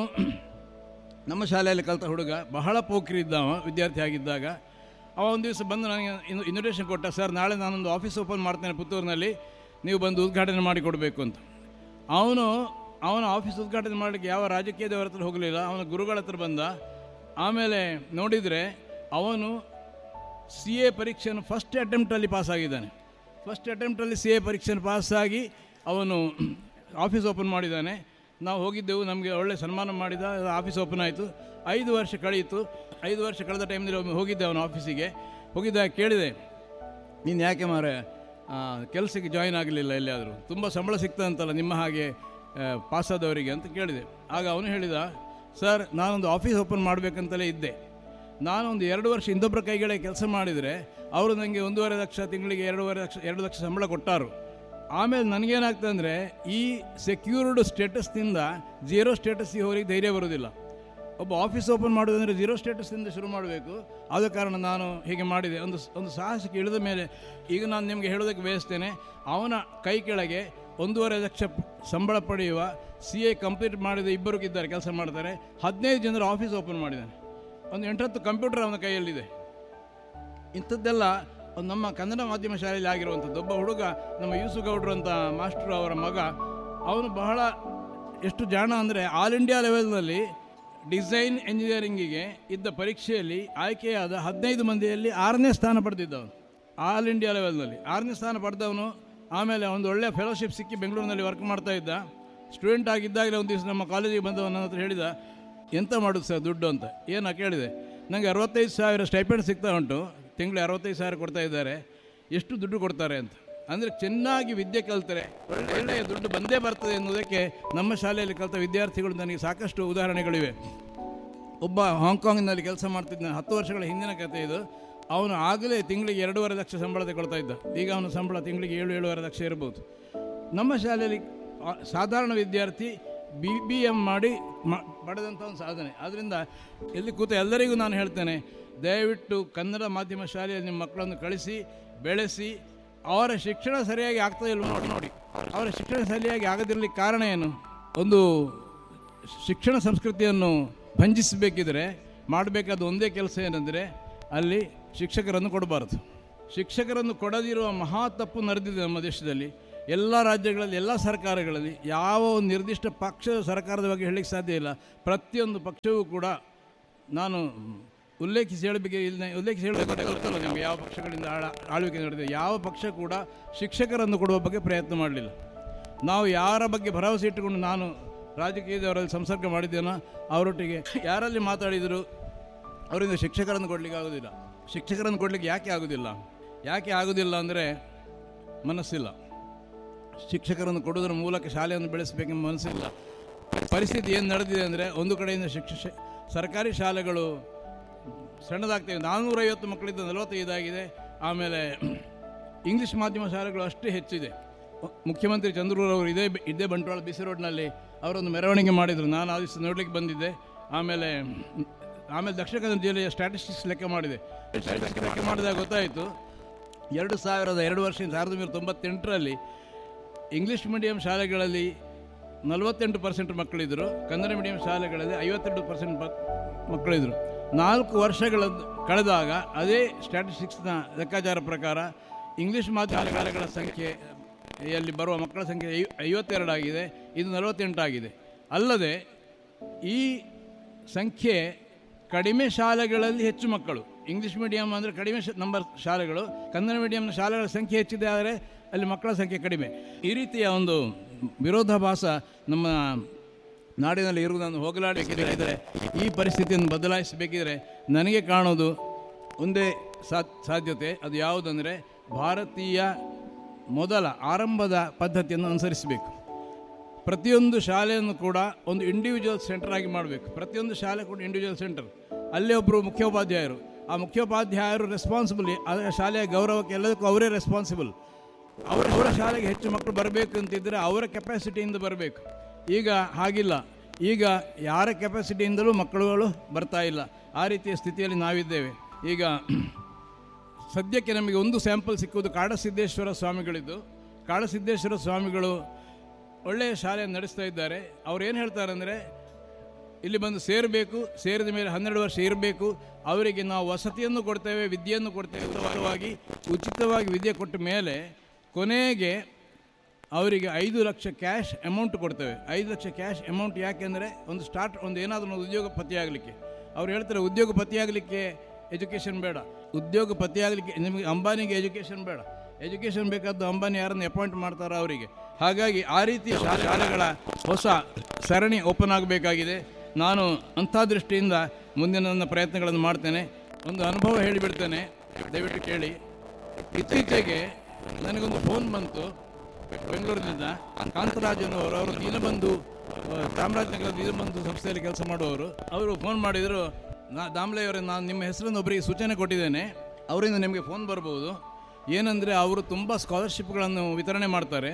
ನಮ್ಮ ಶಾಲೆಯಲ್ಲಿ ಕಲಿತ ಹುಡುಗ ಬಹಳ ಪೋಖ್ರಿ ಇದ್ದ ಅವ ವಿದ್ಯಾರ್ಥಿ ಆಗಿದ್ದಾಗ ಅವ ಒಂದು ದಿವಸ ಬಂದು ನನಗೆ ಇನ್ನು ಇನ್ವಿಟೇಷನ್ ಕೊಟ್ಟ ಸರ್ ನಾಳೆ ನಾನೊಂದು ಆಫೀಸ್ ಓಪನ್ ಮಾಡ್ತೇನೆ ಪುತ್ತೂರಿನಲ್ಲಿ ನೀವು ಬಂದು ಉದ್ಘಾಟನೆ ಮಾಡಿ ಕೊಡಬೇಕು ಅಂತ ಅವನು ಅವನ ಆಫೀಸ್ ಉದ್ಘಾಟನೆ ಮಾಡಲಿಕ್ಕೆ ಯಾವ ರಾಜಕೀಯದವರ ಹತ್ರ ಹೋಗಲಿಲ್ಲ ಅವನ ಗುರುಗಳ ಹತ್ರ ಬಂದ ಆಮೇಲೆ ನೋಡಿದರೆ ಅವನು ಸಿ ಎ ಪರೀಕ್ಷೆಯನ್ನು ಫಸ್ಟ್ ಅಟೆಂಪ್ಟಲ್ಲಿ ಪಾಸ್ ಆಗಿದ್ದಾನೆ ಫಸ್ಟ್ ಅಟೆಂಪ್ಟಲ್ಲಿ ಸಿ ಎ ಪರೀಕ್ಷೆಯನ್ನು ಪಾಸಾಗಿ ಅವನು ಆಫೀಸ್ ಓಪನ್ ಮಾಡಿದ್ದಾನೆ ನಾವು ಹೋಗಿದ್ದೆವು ನಮಗೆ ಒಳ್ಳೆ ಸನ್ಮಾನ ಮಾಡಿದ ಆಫೀಸ್ ಓಪನ್ ಆಯಿತು ಐದು ವರ್ಷ ಕಳೆಯಿತು ಐದು ವರ್ಷ ಕಳೆದ ಟೈಮ್ನಲ್ಲಿ ಒಮ್ಮೆ ಹೋಗಿದ್ದೆ ಅವನ ಆಫೀಸಿಗೆ ಹೋಗಿದ್ದಾಗ ಕೇಳಿದೆ ನೀನು ಯಾಕೆ ಮಾರೆ ಕೆಲಸಕ್ಕೆ ಜಾಯಿನ್ ಆಗಲಿಲ್ಲ ಎಲ್ಲಿಯಾದರೂ ತುಂಬ ಸಂಬಳ ಸಿಗ್ತದಂತಲ್ಲ ನಿಮ್ಮ ಹಾಗೆ ಪಾಸಾದವರಿಗೆ ಅಂತ ಕೇಳಿದೆ ಆಗ ಅವನು ಹೇಳಿದ ಸರ್ ನಾನೊಂದು ಆಫೀಸ್ ಓಪನ್ ಮಾಡಬೇಕಂತಲೇ ಇದ್ದೆ ನಾನೊಂದು ಎರಡು ವರ್ಷ ಇನ್ನೊಬ್ಬರ ಕೈಗಳೇ ಕೆಲಸ ಮಾಡಿದರೆ ಅವರು ನನಗೆ ಒಂದೂವರೆ ಲಕ್ಷ ತಿಂಗಳಿಗೆ ಎರಡೂವರೆ ಲಕ್ಷ ಎರಡು ಲಕ್ಷ ಸಂಬಳ ಕೊಟ್ಟಾರು ಆಮೇಲೆ ನನಗೇನಾಗ್ತದೆ ಅಂದರೆ ಈ ಸೆಕ್ಯೂರ್ಡ್ ಸ್ಟೇಟಸ್ನಿಂದ ಜೀರೋ ಸ್ಟೇಟಸ್ಸಿಗೆ ಹೋಗಿ ಧೈರ್ಯ ಬರೋದಿಲ್ಲ ಒಬ್ಬ ಆಫೀಸ್ ಓಪನ್ ಮಾಡೋದಂದರೆ ಜೀರೋ ಸ್ಟೇಟಸ್ನಿಂದ ಶುರು ಮಾಡಬೇಕು ಆದ ಕಾರಣ ನಾನು ಹೀಗೆ ಮಾಡಿದೆ ಒಂದು ಒಂದು ಸಾಹಸಕ್ಕೆ ಇಳಿದ ಮೇಲೆ ಈಗ ನಾನು ನಿಮಗೆ ಹೇಳೋದಕ್ಕೆ ಬಯಸ್ತೇನೆ ಅವನ ಕೈ ಕೆಳಗೆ ಒಂದೂವರೆ ಲಕ್ಷ ಪ್- ಸಂಬಳ ಪಡೆಯುವ ಸಿ ಎ ಕಂಪ್ಲೀಟ್ ಮಾಡಿದ ಇಬ್ಬರು ಇದ್ದಾರೆ ಕೆಲಸ ಮಾಡ್ತಾರೆ ಹದಿನೈದು ಜನರ ಆಫೀಸ್ ಓಪನ್ ಮಾಡಿದ್ದಾನೆ ಒಂದು ಎಂಟತ್ತು ಕಂಪ್ಯೂಟರ್ ಅವನ ಕೈಯಲ್ಲಿದೆ ಇಂಥದ್ದೆಲ್ಲ ಒಂದು ನಮ್ಮ ಕನ್ನಡ ಮಾಧ್ಯಮ ಶಾಲೆಯಲ್ಲಿ ಆಗಿರುವಂಥದ್ದು ಒಬ್ಬ ಹುಡುಗ ನಮ್ಮ ಯೂಸು ಗೌಡ್ರು ಅಂತ ಮಾಸ್ಟ್ರು ಅವರ ಮಗ ಅವನು ಬಹಳ ಎಷ್ಟು ಜಾಣ ಅಂದರೆ ಆಲ್ ಇಂಡಿಯಾ ಲೆವೆಲ್ನಲ್ಲಿ ಡಿಸೈನ್ ಎಂಜಿನಿಯರಿಂಗಿಗೆ ಇದ್ದ ಪರೀಕ್ಷೆಯಲ್ಲಿ ಆಯ್ಕೆಯಾದ ಹದಿನೈದು ಮಂದಿಯಲ್ಲಿ ಆರನೇ ಸ್ಥಾನ ಪಡೆದಿದ್ದವನು ಆಲ್ ಇಂಡಿಯಾ ಲೆವೆಲ್ನಲ್ಲಿ ಆರನೇ ಸ್ಥಾನ ಪಡೆದವನು ಆಮೇಲೆ ಒಂದು ಒಳ್ಳೆಯ ಫೆಲೋಶಿಪ್ ಸಿಕ್ಕಿ ಬೆಂಗಳೂರಿನಲ್ಲಿ ವರ್ಕ್ ಮಾಡ್ತಾ ಇದ್ದ ಸ್ಟೂಡೆಂಟ್ ಆಗಿದ್ದಾಗಲೇ ಒಂದು ದಿವಸ ನಮ್ಮ ಕಾಲೇಜಿಗೆ ಬಂದವ ನನ್ನ ಹತ್ರ ಹೇಳಿದ ಎಂತ ಮಾಡೋದು ಸರ್ ದುಡ್ಡು ಅಂತ ಏನು ಕೇಳಿದೆ ನನಗೆ ಅರವತ್ತೈದು ಸಾವಿರ ಸ್ಟೈಪೆಂಡ್ ಸಿಗ್ತಾ ಉಂಟು ತಿಂಗಳು ಅರವತ್ತೈದು ಸಾವಿರ ಕೊಡ್ತಾ ಇದ್ದಾರೆ ಎಷ್ಟು ದುಡ್ಡು ಕೊಡ್ತಾರೆ ಅಂತ ಅಂದರೆ ಚೆನ್ನಾಗಿ ವಿದ್ಯೆ ಕಲಿತರೆ ಒಳ್ಳೆಯ ದುಡ್ಡು ಬಂದೇ ಬರ್ತದೆ ಎನ್ನುವುದಕ್ಕೆ ನಮ್ಮ ಶಾಲೆಯಲ್ಲಿ ಕಲಿತ ವಿದ್ಯಾರ್ಥಿಗಳು ನನಗೆ ಸಾಕಷ್ಟು ಉದಾಹರಣೆಗಳಿವೆ ಒಬ್ಬ ಹಾಂಗ್ಕಾಂಗ್ನಲ್ಲಿ ಕೆಲಸ ಮಾಡ್ತಿದ್ದ ಹತ್ತು ವರ್ಷಗಳ ಹಿಂದಿನ ಕಥೆ ಇದು ಅವನು ಆಗಲೇ ತಿಂಗಳಿಗೆ ಎರಡೂವರೆ ಲಕ್ಷ ಸಂಬಳ ತಗೊಳ್ತಾ ಇದ್ದ ಈಗ ಅವನ ಸಂಬಳ ತಿಂಗಳಿಗೆ ಏಳು ಏಳುವರೆ ಲಕ್ಷ ಇರ್ಬೋದು ನಮ್ಮ ಶಾಲೆಯಲ್ಲಿ ಆ, ಸಾಧಾರಣ ವಿದ್ಯಾರ್ಥಿ ಬಿ ಬಿ ಎಮ್ ಮಾಡಿ ಮ ಪಡೆದಂಥ ಒಂದು ಸಾಧನೆ ಆದ್ದರಿಂದ ಇಲ್ಲಿ ಕೂತ ಎಲ್ಲರಿಗೂ ನಾನು ಹೇಳ್ತೇನೆ ದಯವಿಟ್ಟು ಕನ್ನಡ ಮಾಧ್ಯಮ ಶಾಲೆಯಲ್ಲಿ ನಿಮ್ಮ ಮಕ್ಕಳನ್ನು ಕಳಿಸಿ ಬೆಳೆಸಿ ಅವರ ಶಿಕ್ಷಣ ಸರಿಯಾಗಿ ಆಗ್ತದೆ ಇಲ್ವೋ ನೋಡಿ ನೋಡಿ ಅವರ ಶಿಕ್ಷಣ ಸರಿಯಾಗಿ ಆಗದಿರಲಿಕ್ಕೆ ಕಾರಣ ಏನು ಒಂದು ಶಿಕ್ಷಣ ಸಂಸ್ಕೃತಿಯನ್ನು ಭಂಜಿಸಬೇಕಿದ್ರೆ ಮಾಡಬೇಕಾದ ಒಂದೇ ಕೆಲಸ ಏನಂದರೆ ಅಲ್ಲಿ ಶಿಕ್ಷಕರನ್ನು ಕೊಡಬಾರದು ಶಿಕ್ಷಕರನ್ನು ಕೊಡದಿರುವ ಮಹಾ ತಪ್ಪು ನಡೆದಿದೆ ನಮ್ಮ ದೇಶದಲ್ಲಿ ಎಲ್ಲ ರಾಜ್ಯಗಳಲ್ಲಿ ಎಲ್ಲ ಸರ್ಕಾರಗಳಲ್ಲಿ ಯಾವ ಒಂದು ನಿರ್ದಿಷ್ಟ ಪಕ್ಷದ ಸರ್ಕಾರದ ಬಗ್ಗೆ ಹೇಳಲಿಕ್ಕೆ ಸಾಧ್ಯ ಇಲ್ಲ ಪ್ರತಿಯೊಂದು ಪಕ್ಷವೂ ಕೂಡ ನಾನು ಉಲ್ಲೇಖಿಸಿ ಹೇಳಬೇಕು ಇಲ್ಲ ಉಲ್ಲೇಖಿಸಿ ಹೇಳಬೇಕು ಗೊತ್ತಲ್ಲ ನಿಮಗೆ ಯಾವ ಪಕ್ಷಗಳಿಂದ ಆಳ ಆಳ್ವಿಕೆ ನಡೆದಿದೆ ಯಾವ ಪಕ್ಷ ಕೂಡ ಶಿಕ್ಷಕರನ್ನು ಕೊಡುವ ಬಗ್ಗೆ ಪ್ರಯತ್ನ ಮಾಡಲಿಲ್ಲ ನಾವು ಯಾರ ಬಗ್ಗೆ ಭರವಸೆ ಇಟ್ಟುಕೊಂಡು ನಾನು ರಾಜಕೀಯದವರಲ್ಲಿ ಸಂಸರ್ಗ ಮಾಡಿದ್ದೇನೋ ಅವರೊಟ್ಟಿಗೆ ಯಾರಲ್ಲಿ ಮಾತಾಡಿದರು ಅವರಿಂದ ಶಿಕ್ಷಕರನ್ನು ಕೊಡಲಿಕ್ಕೆ ಆಗೋದಿಲ್ಲ ಶಿಕ್ಷಕರನ್ನು ಕೊಡಲಿಕ್ಕೆ ಯಾಕೆ ಆಗೋದಿಲ್ಲ ಯಾಕೆ ಆಗೋದಿಲ್ಲ ಅಂದರೆ ಮನಸ್ಸಿಲ್ಲ ಶಿಕ್ಷಕರನ್ನು ಕೊಡೋದ್ರ ಮೂಲಕ ಶಾಲೆಯನ್ನು ಬೆಳೆಸಬೇಕೆಂಬ ಮನಸ್ಸಿಲ್ಲ ಪರಿಸ್ಥಿತಿ ಏನು ನಡೆದಿದೆ ಅಂದರೆ ಒಂದು ಕಡೆಯಿಂದ ಶಿಕ್ಷ ಸರ್ಕಾರಿ ಶಾಲೆಗಳು ಸಣ್ಣದಾಗ್ತವೆ ನಾನ್ನೂರೈವತ್ತು ಮಕ್ಕಳಿಂದ ನಲವತ್ತೈದು ಆಗಿದೆ ಆಮೇಲೆ ಇಂಗ್ಲೀಷ್ ಮಾಧ್ಯಮ ಶಾಲೆಗಳು ಅಷ್ಟೇ ಹೆಚ್ಚಿದೆ ಮುಖ್ಯಮಂತ್ರಿ ಚಂದ್ರೂರವರು ಇದೇ ಇದೇ ಬಂಟ್ವಾಳ ಬಿಸಿ ರೋಡ್ನಲ್ಲಿ ಅವರೊಂದು ಮೆರವಣಿಗೆ ಮಾಡಿದರು ನಾನು ಆ ದಿವಸ ನೋಡಲಿಕ್ಕೆ ಬಂದಿದ್ದೆ ಆಮೇಲೆ ಆಮೇಲೆ ದಕ್ಷಿಣ ಕನ್ನಡ ಜಿಲ್ಲೆಯ ಸ್ಟ್ಯಾಟಿಸ್ಟಿಕ್ಸ್ ಲೆಕ್ಕ ಮಾಡಿದೆ ಸ್ಟ್ಯಾಟಿಸ್ಟಿಕ್ಸ್ ಲೆಕ್ಕ ಮಾಡಿದಾಗ ಗೊತ್ತಾಯಿತು ಎರಡು ಸಾವಿರದ ಎರಡು ವರ್ಷ ಸಾವಿರದ ಒಂಬೈನೂರ ತೊಂಬತ್ತೆಂಟರಲ್ಲಿ ಇಂಗ್ಲೀಷ್ ಮೀಡಿಯಂ ಶಾಲೆಗಳಲ್ಲಿ ನಲವತ್ತೆಂಟು ಪರ್ಸೆಂಟ್ ಮಕ್ಕಳಿದ್ದರು ಕನ್ನಡ ಮೀಡಿಯಂ ಶಾಲೆಗಳಲ್ಲಿ ಐವತ್ತೆಂಟು ಪರ್ಸೆಂಟ್ ಮಕ್ಕಳಿದ್ದರು ನಾಲ್ಕು ವರ್ಷಗಳ ಕಳೆದಾಗ ಅದೇ ಸ್ಟ್ಯಾಟಿಸ್ಟಿಕ್ಸ್ನ ಲೆಕ್ಕಾಚಾರ ಪ್ರಕಾರ ಇಂಗ್ಲೀಷ್ ಮಾಧ್ಯಮ ಶಾಲೆಗಳ ಸಂಖ್ಯೆಯಲ್ಲಿ ಬರುವ ಮಕ್ಕಳ ಸಂಖ್ಯೆ ಐ ಐವತ್ತೆರಡಾಗಿದೆ ಇದು ನಲವತ್ತೆಂಟಾಗಿದೆ ಅಲ್ಲದೆ ಈ ಸಂಖ್ಯೆ ಕಡಿಮೆ ಶಾಲೆಗಳಲ್ಲಿ ಹೆಚ್ಚು ಮಕ್ಕಳು ಇಂಗ್ಲೀಷ್ ಮೀಡಿಯಂ ಅಂದರೆ ಕಡಿಮೆ ಶ- ನಂಬರ್ ಶಾಲೆಗಳು ಕನ್ನಡ ಮೀಡಿಯಂನ ಶಾಲೆಗಳ ಸಂಖ್ಯೆ ಹೆಚ್ಚಿದೆ ಆದರೆ ಅಲ್ಲಿ ಮಕ್ಕಳ ಸಂಖ್ಯೆ ಕಡಿಮೆ ಈ ರೀತಿಯ ಒಂದು ವಿರೋಧಾಭಾಸ ನಮ್ಮ ನಾಡಿನಲ್ಲಿ ಇರುವುದನ್ನು ಹೋಗಲಾಡಬೇಕಿದ್ರೆ ಈ ಪರಿಸ್ಥಿತಿಯನ್ನು ಬದಲಾಯಿಸಬೇಕಿದ್ರೆ ನನಗೆ ಕಾಣೋದು ಒಂದೇ ಸಾ ಸಾಧ್ಯತೆ ಅದು ಯಾವುದಂದರೆ ಭಾರತೀಯ ಮೊದಲ ಆರಂಭದ ಪದ್ಧತಿಯನ್ನು ಅನುಸರಿಸಬೇಕು ಪ್ರತಿಯೊಂದು ಶಾಲೆಯನ್ನು ಕೂಡ ಒಂದು ಇಂಡಿವಿಜುವಲ್ ಸೆಂಟರ್ ಆಗಿ ಮಾಡಬೇಕು ಪ್ರತಿಯೊಂದು ಶಾಲೆ ಕೂಡ ಇಂಡಿವಿಜುವಲ್ ಸೆಂಟರ್ ಅಲ್ಲೇ ಒಬ್ಬರು ಮುಖ್ಯೋಪಾಧ್ಯಾಯರು ಆ ಮುಖ್ಯೋಪಾಧ್ಯಾಯರು ರೆಸ್ಪಾನ್ಸಿಬಲ್ ಆ ಶಾಲೆಯ ಗೌರವಕ್ಕೆ ಎಲ್ಲದಕ್ಕೂ ಅವರೇ ರೆಸ್ಪಾನ್ಸಿಬಲ್ ಅವರ ಅವರ ಶಾಲೆಗೆ ಹೆಚ್ಚು ಮಕ್ಕಳು ಬರಬೇಕು ಅಂತಿದ್ದರೆ ಅವರ ಕೆಪಾಸಿಟಿಯಿಂದ ಬರಬೇಕು ಈಗ ಹಾಗಿಲ್ಲ ಈಗ ಯಾರ ಕೆಪಾಸಿಟಿಯಿಂದಲೂ ಮಕ್ಕಳುಗಳು ಬರ್ತಾ ಇಲ್ಲ ಆ ರೀತಿಯ ಸ್ಥಿತಿಯಲ್ಲಿ ನಾವಿದ್ದೇವೆ ಈಗ ಸದ್ಯಕ್ಕೆ ನಮಗೆ ಒಂದು ಸ್ಯಾಂಪಲ್ ಸಿಕ್ಕುವುದು ಕಾಡಸಿದ್ದೇಶ್ವರ ಸ್ವಾಮಿಗಳಿದ್ದು ಕಾಡಸಿದ್ದೇಶ್ವರ ಸ್ವಾಮಿಗಳು ಒಳ್ಳೆಯ ಶಾಲೆಯನ್ನು ನಡೆಸ್ತಾ ಇದ್ದಾರೆ ಅವ್ರು ಏನು ಹೇಳ್ತಾರೆ ಅಂದರೆ ಇಲ್ಲಿ ಬಂದು ಸೇರಬೇಕು ಸೇರಿದ ಮೇಲೆ ಹನ್ನೆರಡು ವರ್ಷ ಇರಬೇಕು ಅವರಿಗೆ ನಾವು ವಸತಿಯನ್ನು ಕೊಡ್ತೇವೆ ವಿದ್ಯೆಯನ್ನು ಕೊಡ್ತೇವೆ ಉಚಿತವಾಗಿ ಉಚಿತವಾಗಿ ವಿದ್ಯೆ ಕೊಟ್ಟ ಮೇಲೆ ಕೊನೆಗೆ ಅವರಿಗೆ ಐದು ಲಕ್ಷ ಕ್ಯಾಶ್ ಅಮೌಂಟ್ ಕೊಡ್ತೇವೆ ಐದು ಲಕ್ಷ ಕ್ಯಾಶ್ ಅಮೌಂಟ್ ಯಾಕೆಂದರೆ ಒಂದು ಸ್ಟಾರ್ಟ್ ಒಂದು ಏನಾದರೂ ಒಂದು ಉದ್ಯೋಗ ಪತಿಯಾಗಲಿಕ್ಕೆ ಅವ್ರು ಹೇಳ್ತಾರೆ ಉದ್ಯೋಗ ಪತಿಯಾಗಲಿಕ್ಕೆ ಎಜುಕೇಷನ್ ಬೇಡ ಉದ್ಯೋಗ ಪತಿಯಾಗಲಿಕ್ಕೆ ನಿಮಗೆ ಅಂಬಾನಿಗೆ ಎಜುಕೇಷನ್ ಬೇಡ ಎಜುಕೇಷನ್ ಬೇಕಾದ್ದು ಅಂಬಾನಿ ಯಾರನ್ನು ಅಪಾಯಿಂಟ್ ಮಾಡ್ತಾರೋ ಅವರಿಗೆ ಹಾಗಾಗಿ ಆ ರೀತಿಯ ಶಾಲೆ ಶಾಲೆಗಳ ಹೊಸ ಸರಣಿ ಓಪನ್ ಆಗಬೇಕಾಗಿದೆ ನಾನು ಅಂಥ ದೃಷ್ಟಿಯಿಂದ ಮುಂದಿನ ನನ್ನ ಪ್ರಯತ್ನಗಳನ್ನು ಮಾಡ್ತೇನೆ ಒಂದು ಅನುಭವ ಹೇಳಿಬಿಡ್ತೇನೆ ದಯವಿಟ್ಟು ಕೇಳಿ ಇತ್ತೀಚೆಗೆ ನನಗೊಂದು ಫೋನ್ ಬಂತು ಬೆಂಗಳೂರಿನಿಂದ ಕಾಂತರಾಜ್ ಅನ್ನೋರು ಅವರು ದೀನಬಂಧು ಆ, ಚಾಮರಾಜನಗರ ದೀನಬಂಧು ಸಂಸ್ಥೆಯಲ್ಲಿ ಕೆಲಸ ಮಾಡುವವರು ಅವರು ಫೋನ್ ಮಾಡಿದರು ನಾ ದಾಮ್ಲೆಯವರೇ ನಾನು ನಿಮ್ಮ ಹೆಸರನ್ನು ಒಬ್ಬರಿಗೆ ಸೂಚನೆ ಕೊಟ್ಟಿದ್ದೇನೆ ಅವರಿಂದ ನಿಮಗೆ ಫೋನ್ ಬರ್ಬೋದು ಏನಂದರೆ ಅವರು ತುಂಬ ಸ್ಕಾಲರ್ಶಿಪ್ಗಳನ್ನು ವಿತರಣೆ ಮಾಡ್ತಾರೆ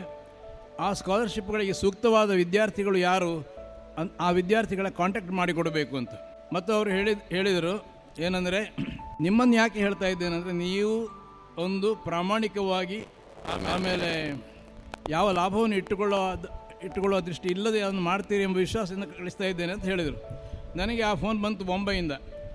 ಆ ಸ್ಕಾಲರ್ಶಿಪ್ಗಳಿಗೆ ಸೂಕ್ತವಾದ ವಿದ್ಯಾರ್ಥಿಗಳು ಯಾರು ಅನ್ ಆ ವಿದ್ಯಾರ್ಥಿಗಳ ಕಾಂಟ್ಯಾಕ್ಟ್ ಮಾಡಿಕೊಡಬೇಕು ಅಂತ ಮತ್ತು ಅವರು ಹೇಳಿ ಹೇಳಿದರು ಏನಂದರೆ ನಿಮ್ಮನ್ನು ಯಾಕೆ ಹೇಳ್ತಾ ಇದ್ದೇನೆಂದರೆ ನೀವು ಒಂದು ಪ್ರಾಮಾಣಿಕವಾಗಿ ಆಮೇಲೆ ಯಾವ ಲಾಭವನ್ನು ಇಟ್ಟುಕೊಳ್ಳೋ ಇಟ್ಟುಕೊಳ್ಳುವ ದೃಷ್ಟಿ ಇಲ್ಲದೆ ಅದನ್ನು ಮಾಡ್ತೀರಿ ಎಂಬ ವಿಶ್ವಾಸದಿಂದ ಕಳಿಸ್ತಾ ಇದ್ದೇನೆ ಅಂತ ಹೇಳಿದರು ನನಗೆ ಆ ಫೋನ್ ಬಂತು ಬೊಂಬೈಯಿಂದ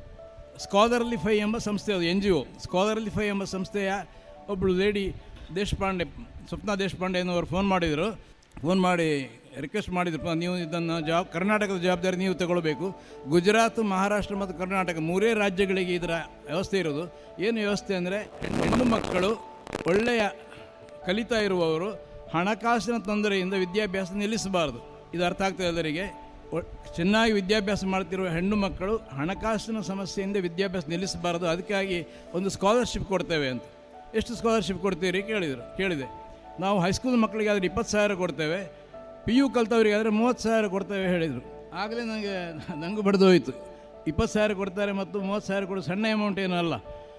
ಸ್ಕಾಲರ್ಲಿ ಫೈ ಎಂಬ ಸಂಸ್ಥೆ ಅದು N G O scholarly phi ಎಂಬ ಸಂಸ್ಥೆಯ ಒಬ್ಬಳು ಲೇಡಿ ದೇಶಪಾಂಡೆ ಸ್ವಪ್ನ ದೇಶಪಾಂಡೆ ಎನ್ನುವರು ಫೋನ್ ಮಾಡಿದರು ಫೋನ್ ಮಾಡಿ ರಿಕ್ವೆಸ್ಟ್ ಮಾಡಿದ್ರು ನೀವು ಇದನ್ನು ಜವಾಬ್ ಕರ್ನಾಟಕದ ಜವಾಬ್ದಾರಿ ನೀವು ತಗೊಳ್ಬೇಕು ಗುಜರಾತ್ ಮಹಾರಾಷ್ಟ್ರ ಮತ್ತು ಕರ್ನಾಟಕ ಮೂರೇ ರಾಜ್ಯಗಳಿಗೆ ಇದರ ವ್ಯವಸ್ಥೆ ಇರೋದು ಏನು ವ್ಯವಸ್ಥೆ ಅಂದರೆ ಹೆಣ್ಣು ಮಕ್ಕಳು ಒಳ್ಳೆಯ ಕಲಿತಾ ಇರುವವರು ಹಣಕಾಸಿನ ತೊಂದರೆಯಿಂದ ವಿದ್ಯಾಭ್ಯಾಸ ನಿಲ್ಲಿಸಬಾರದು ಇದು ಅರ್ಥ ಆಗ್ತದೆ ಎಲ್ಲರಿಗೆ ಒ- ಚೆನ್ನಾಗಿ ವಿದ್ಯಾಭ್ಯಾಸ ಮಾಡ್ತಿರುವ ಹೆಣ್ಣು ಮಕ್ಕಳು ಹಣಕಾಸಿನ ಸಮಸ್ಯೆಯಿಂದ ವಿದ್ಯಾಭ್ಯಾಸ ನಿಲ್ಲಿಸಬಾರದು ಅದಕ್ಕಾಗಿ ಒಂದು ಸ್ಕಾಲರ್ಶಿಪ್ ಕೊಡ್ತೇವೆ ಅಂತ ಎಷ್ಟು ಸ್ಕಾಲರ್ಶಿಪ್ ಕೊಡ್ತೀರಿ ಕೇಳಿದರು ಕೇಳಿದೆ ನಾವು ಹೈಸ್ಕೂಲ್ ಮಕ್ಕಳಿಗೆ ಆದರೆ ಇಪ್ಪತ್ತು ಸಾವಿರ ಕೊಡ್ತೇವೆ ಪಿ ಯು ಕಲ್ತವರಿಗೆ ಆದರೆ ಮೂವತ್ತು ಸಾವಿರ ಕೊಡ್ತೇವೆ ಹೇಳಿದರು ಆಗಲೇ ನನಗೆ ನನಗೂ ಬಡ್ದು ಹೋಯಿತು ಇಪ್ಪತ್ತು ಸಾವಿರ ಕೊಡ್ತಾರೆ ಮತ್ತು ಮೂವತ್ತು ಸಾವಿರ ಕೊಡೋ ಸಣ್ಣ ಅಮೌಂಟ್ ಏನೂ ಅಲ್ಲ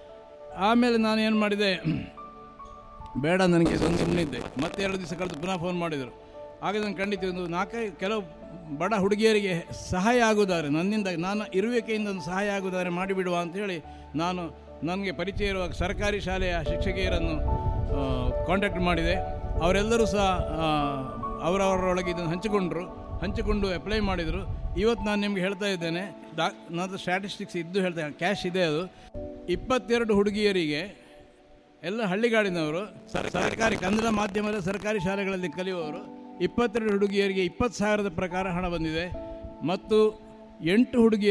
ಆಮೇಲೆ ನಾನು ಏನು ಮಾಡಿದೆ ಬೇಡ ನನಗೆ ಒಂದು ಸುಮ್ಮನಿದ್ದೆ ಮತ್ತೆ ಎರಡು ದಿವಸ ಕಳೆದು ಪುನಃ ಫೋನ್ ಮಾಡಿದರು ಆಗ ನಾನು ಖಂಡಿತ ಒಂದು ನಾಲ್ಕೈದು ಕೆಲವು ಬಡ ಹುಡುಗಿಯರಿಗೆ ಸಹಾಯ ಆಗುವುದಾರೆ ನನ್ನಿಂದ ನಾನು ಇರುವಿಕೆಯಿಂದ ಒಂದು ಸಹಾಯ ಆಗುವುದಾರೆ ಮಾಡಿಬಿಡುವ ಅಂತ ಹೇಳಿ ನಾನು ನನಗೆ ಪರಿಚಯ ಇರುವ ಸರ್ಕಾರಿ ಶಾಲೆಯ ಶಿಕ್ಷಕಿಯರನ್ನು ಕಾಂಟ್ಯಾಕ್ಟ್ ಮಾಡಿದೆ ಅವರೆಲ್ಲರೂ ಸಹ ಆ, ಅವರವರೊಳಗೆ ಇದನ್ನು ಹಂಚಿಕೊಂಡರು ಹಂಚಿಕೊಂಡು ಅಪ್ಲೈ ಮಾಡಿದರು ಇವತ್ತು ನಾನು ನಿಮಗೆ ಹೇಳ್ತಾ ಇದ್ದೇನೆ ಡಾ ನನ್ನ ಸ್ಟ್ಯಾಟಿಸ್ಟಿಕ್ಸ್ ಇದ್ದು ಹೇಳ್ತಾ ಕ್ಯಾಶ್ ಇದೆ ಅದು ಇಪ್ಪತ್ತೆರಡು ಹುಡುಗಿಯರಿಗೆ ಎಲ್ಲ ಹಳ್ಳಿಗಾಡಿನವರು ಸರ್- ಸರ್ಕಾರಿ ಕನ್ನಡ ಮಾಧ್ಯಮದ ಸರ್ಕಾರಿ ಶಾಲೆಗಳಲ್ಲಿ ಕಲಿಯುವವರು ಇಪ್ಪತ್ತೆರಡು ಹುಡುಗಿಯರಿಗೆ ಇಪ್ಪತ್ತು ಸಾವಿರದ ಪ್ರಕಾರ ಹಣ ಬಂದಿದೆ ಮತ್ತು ಎಂಟು ಹುಡುಗಿಯರು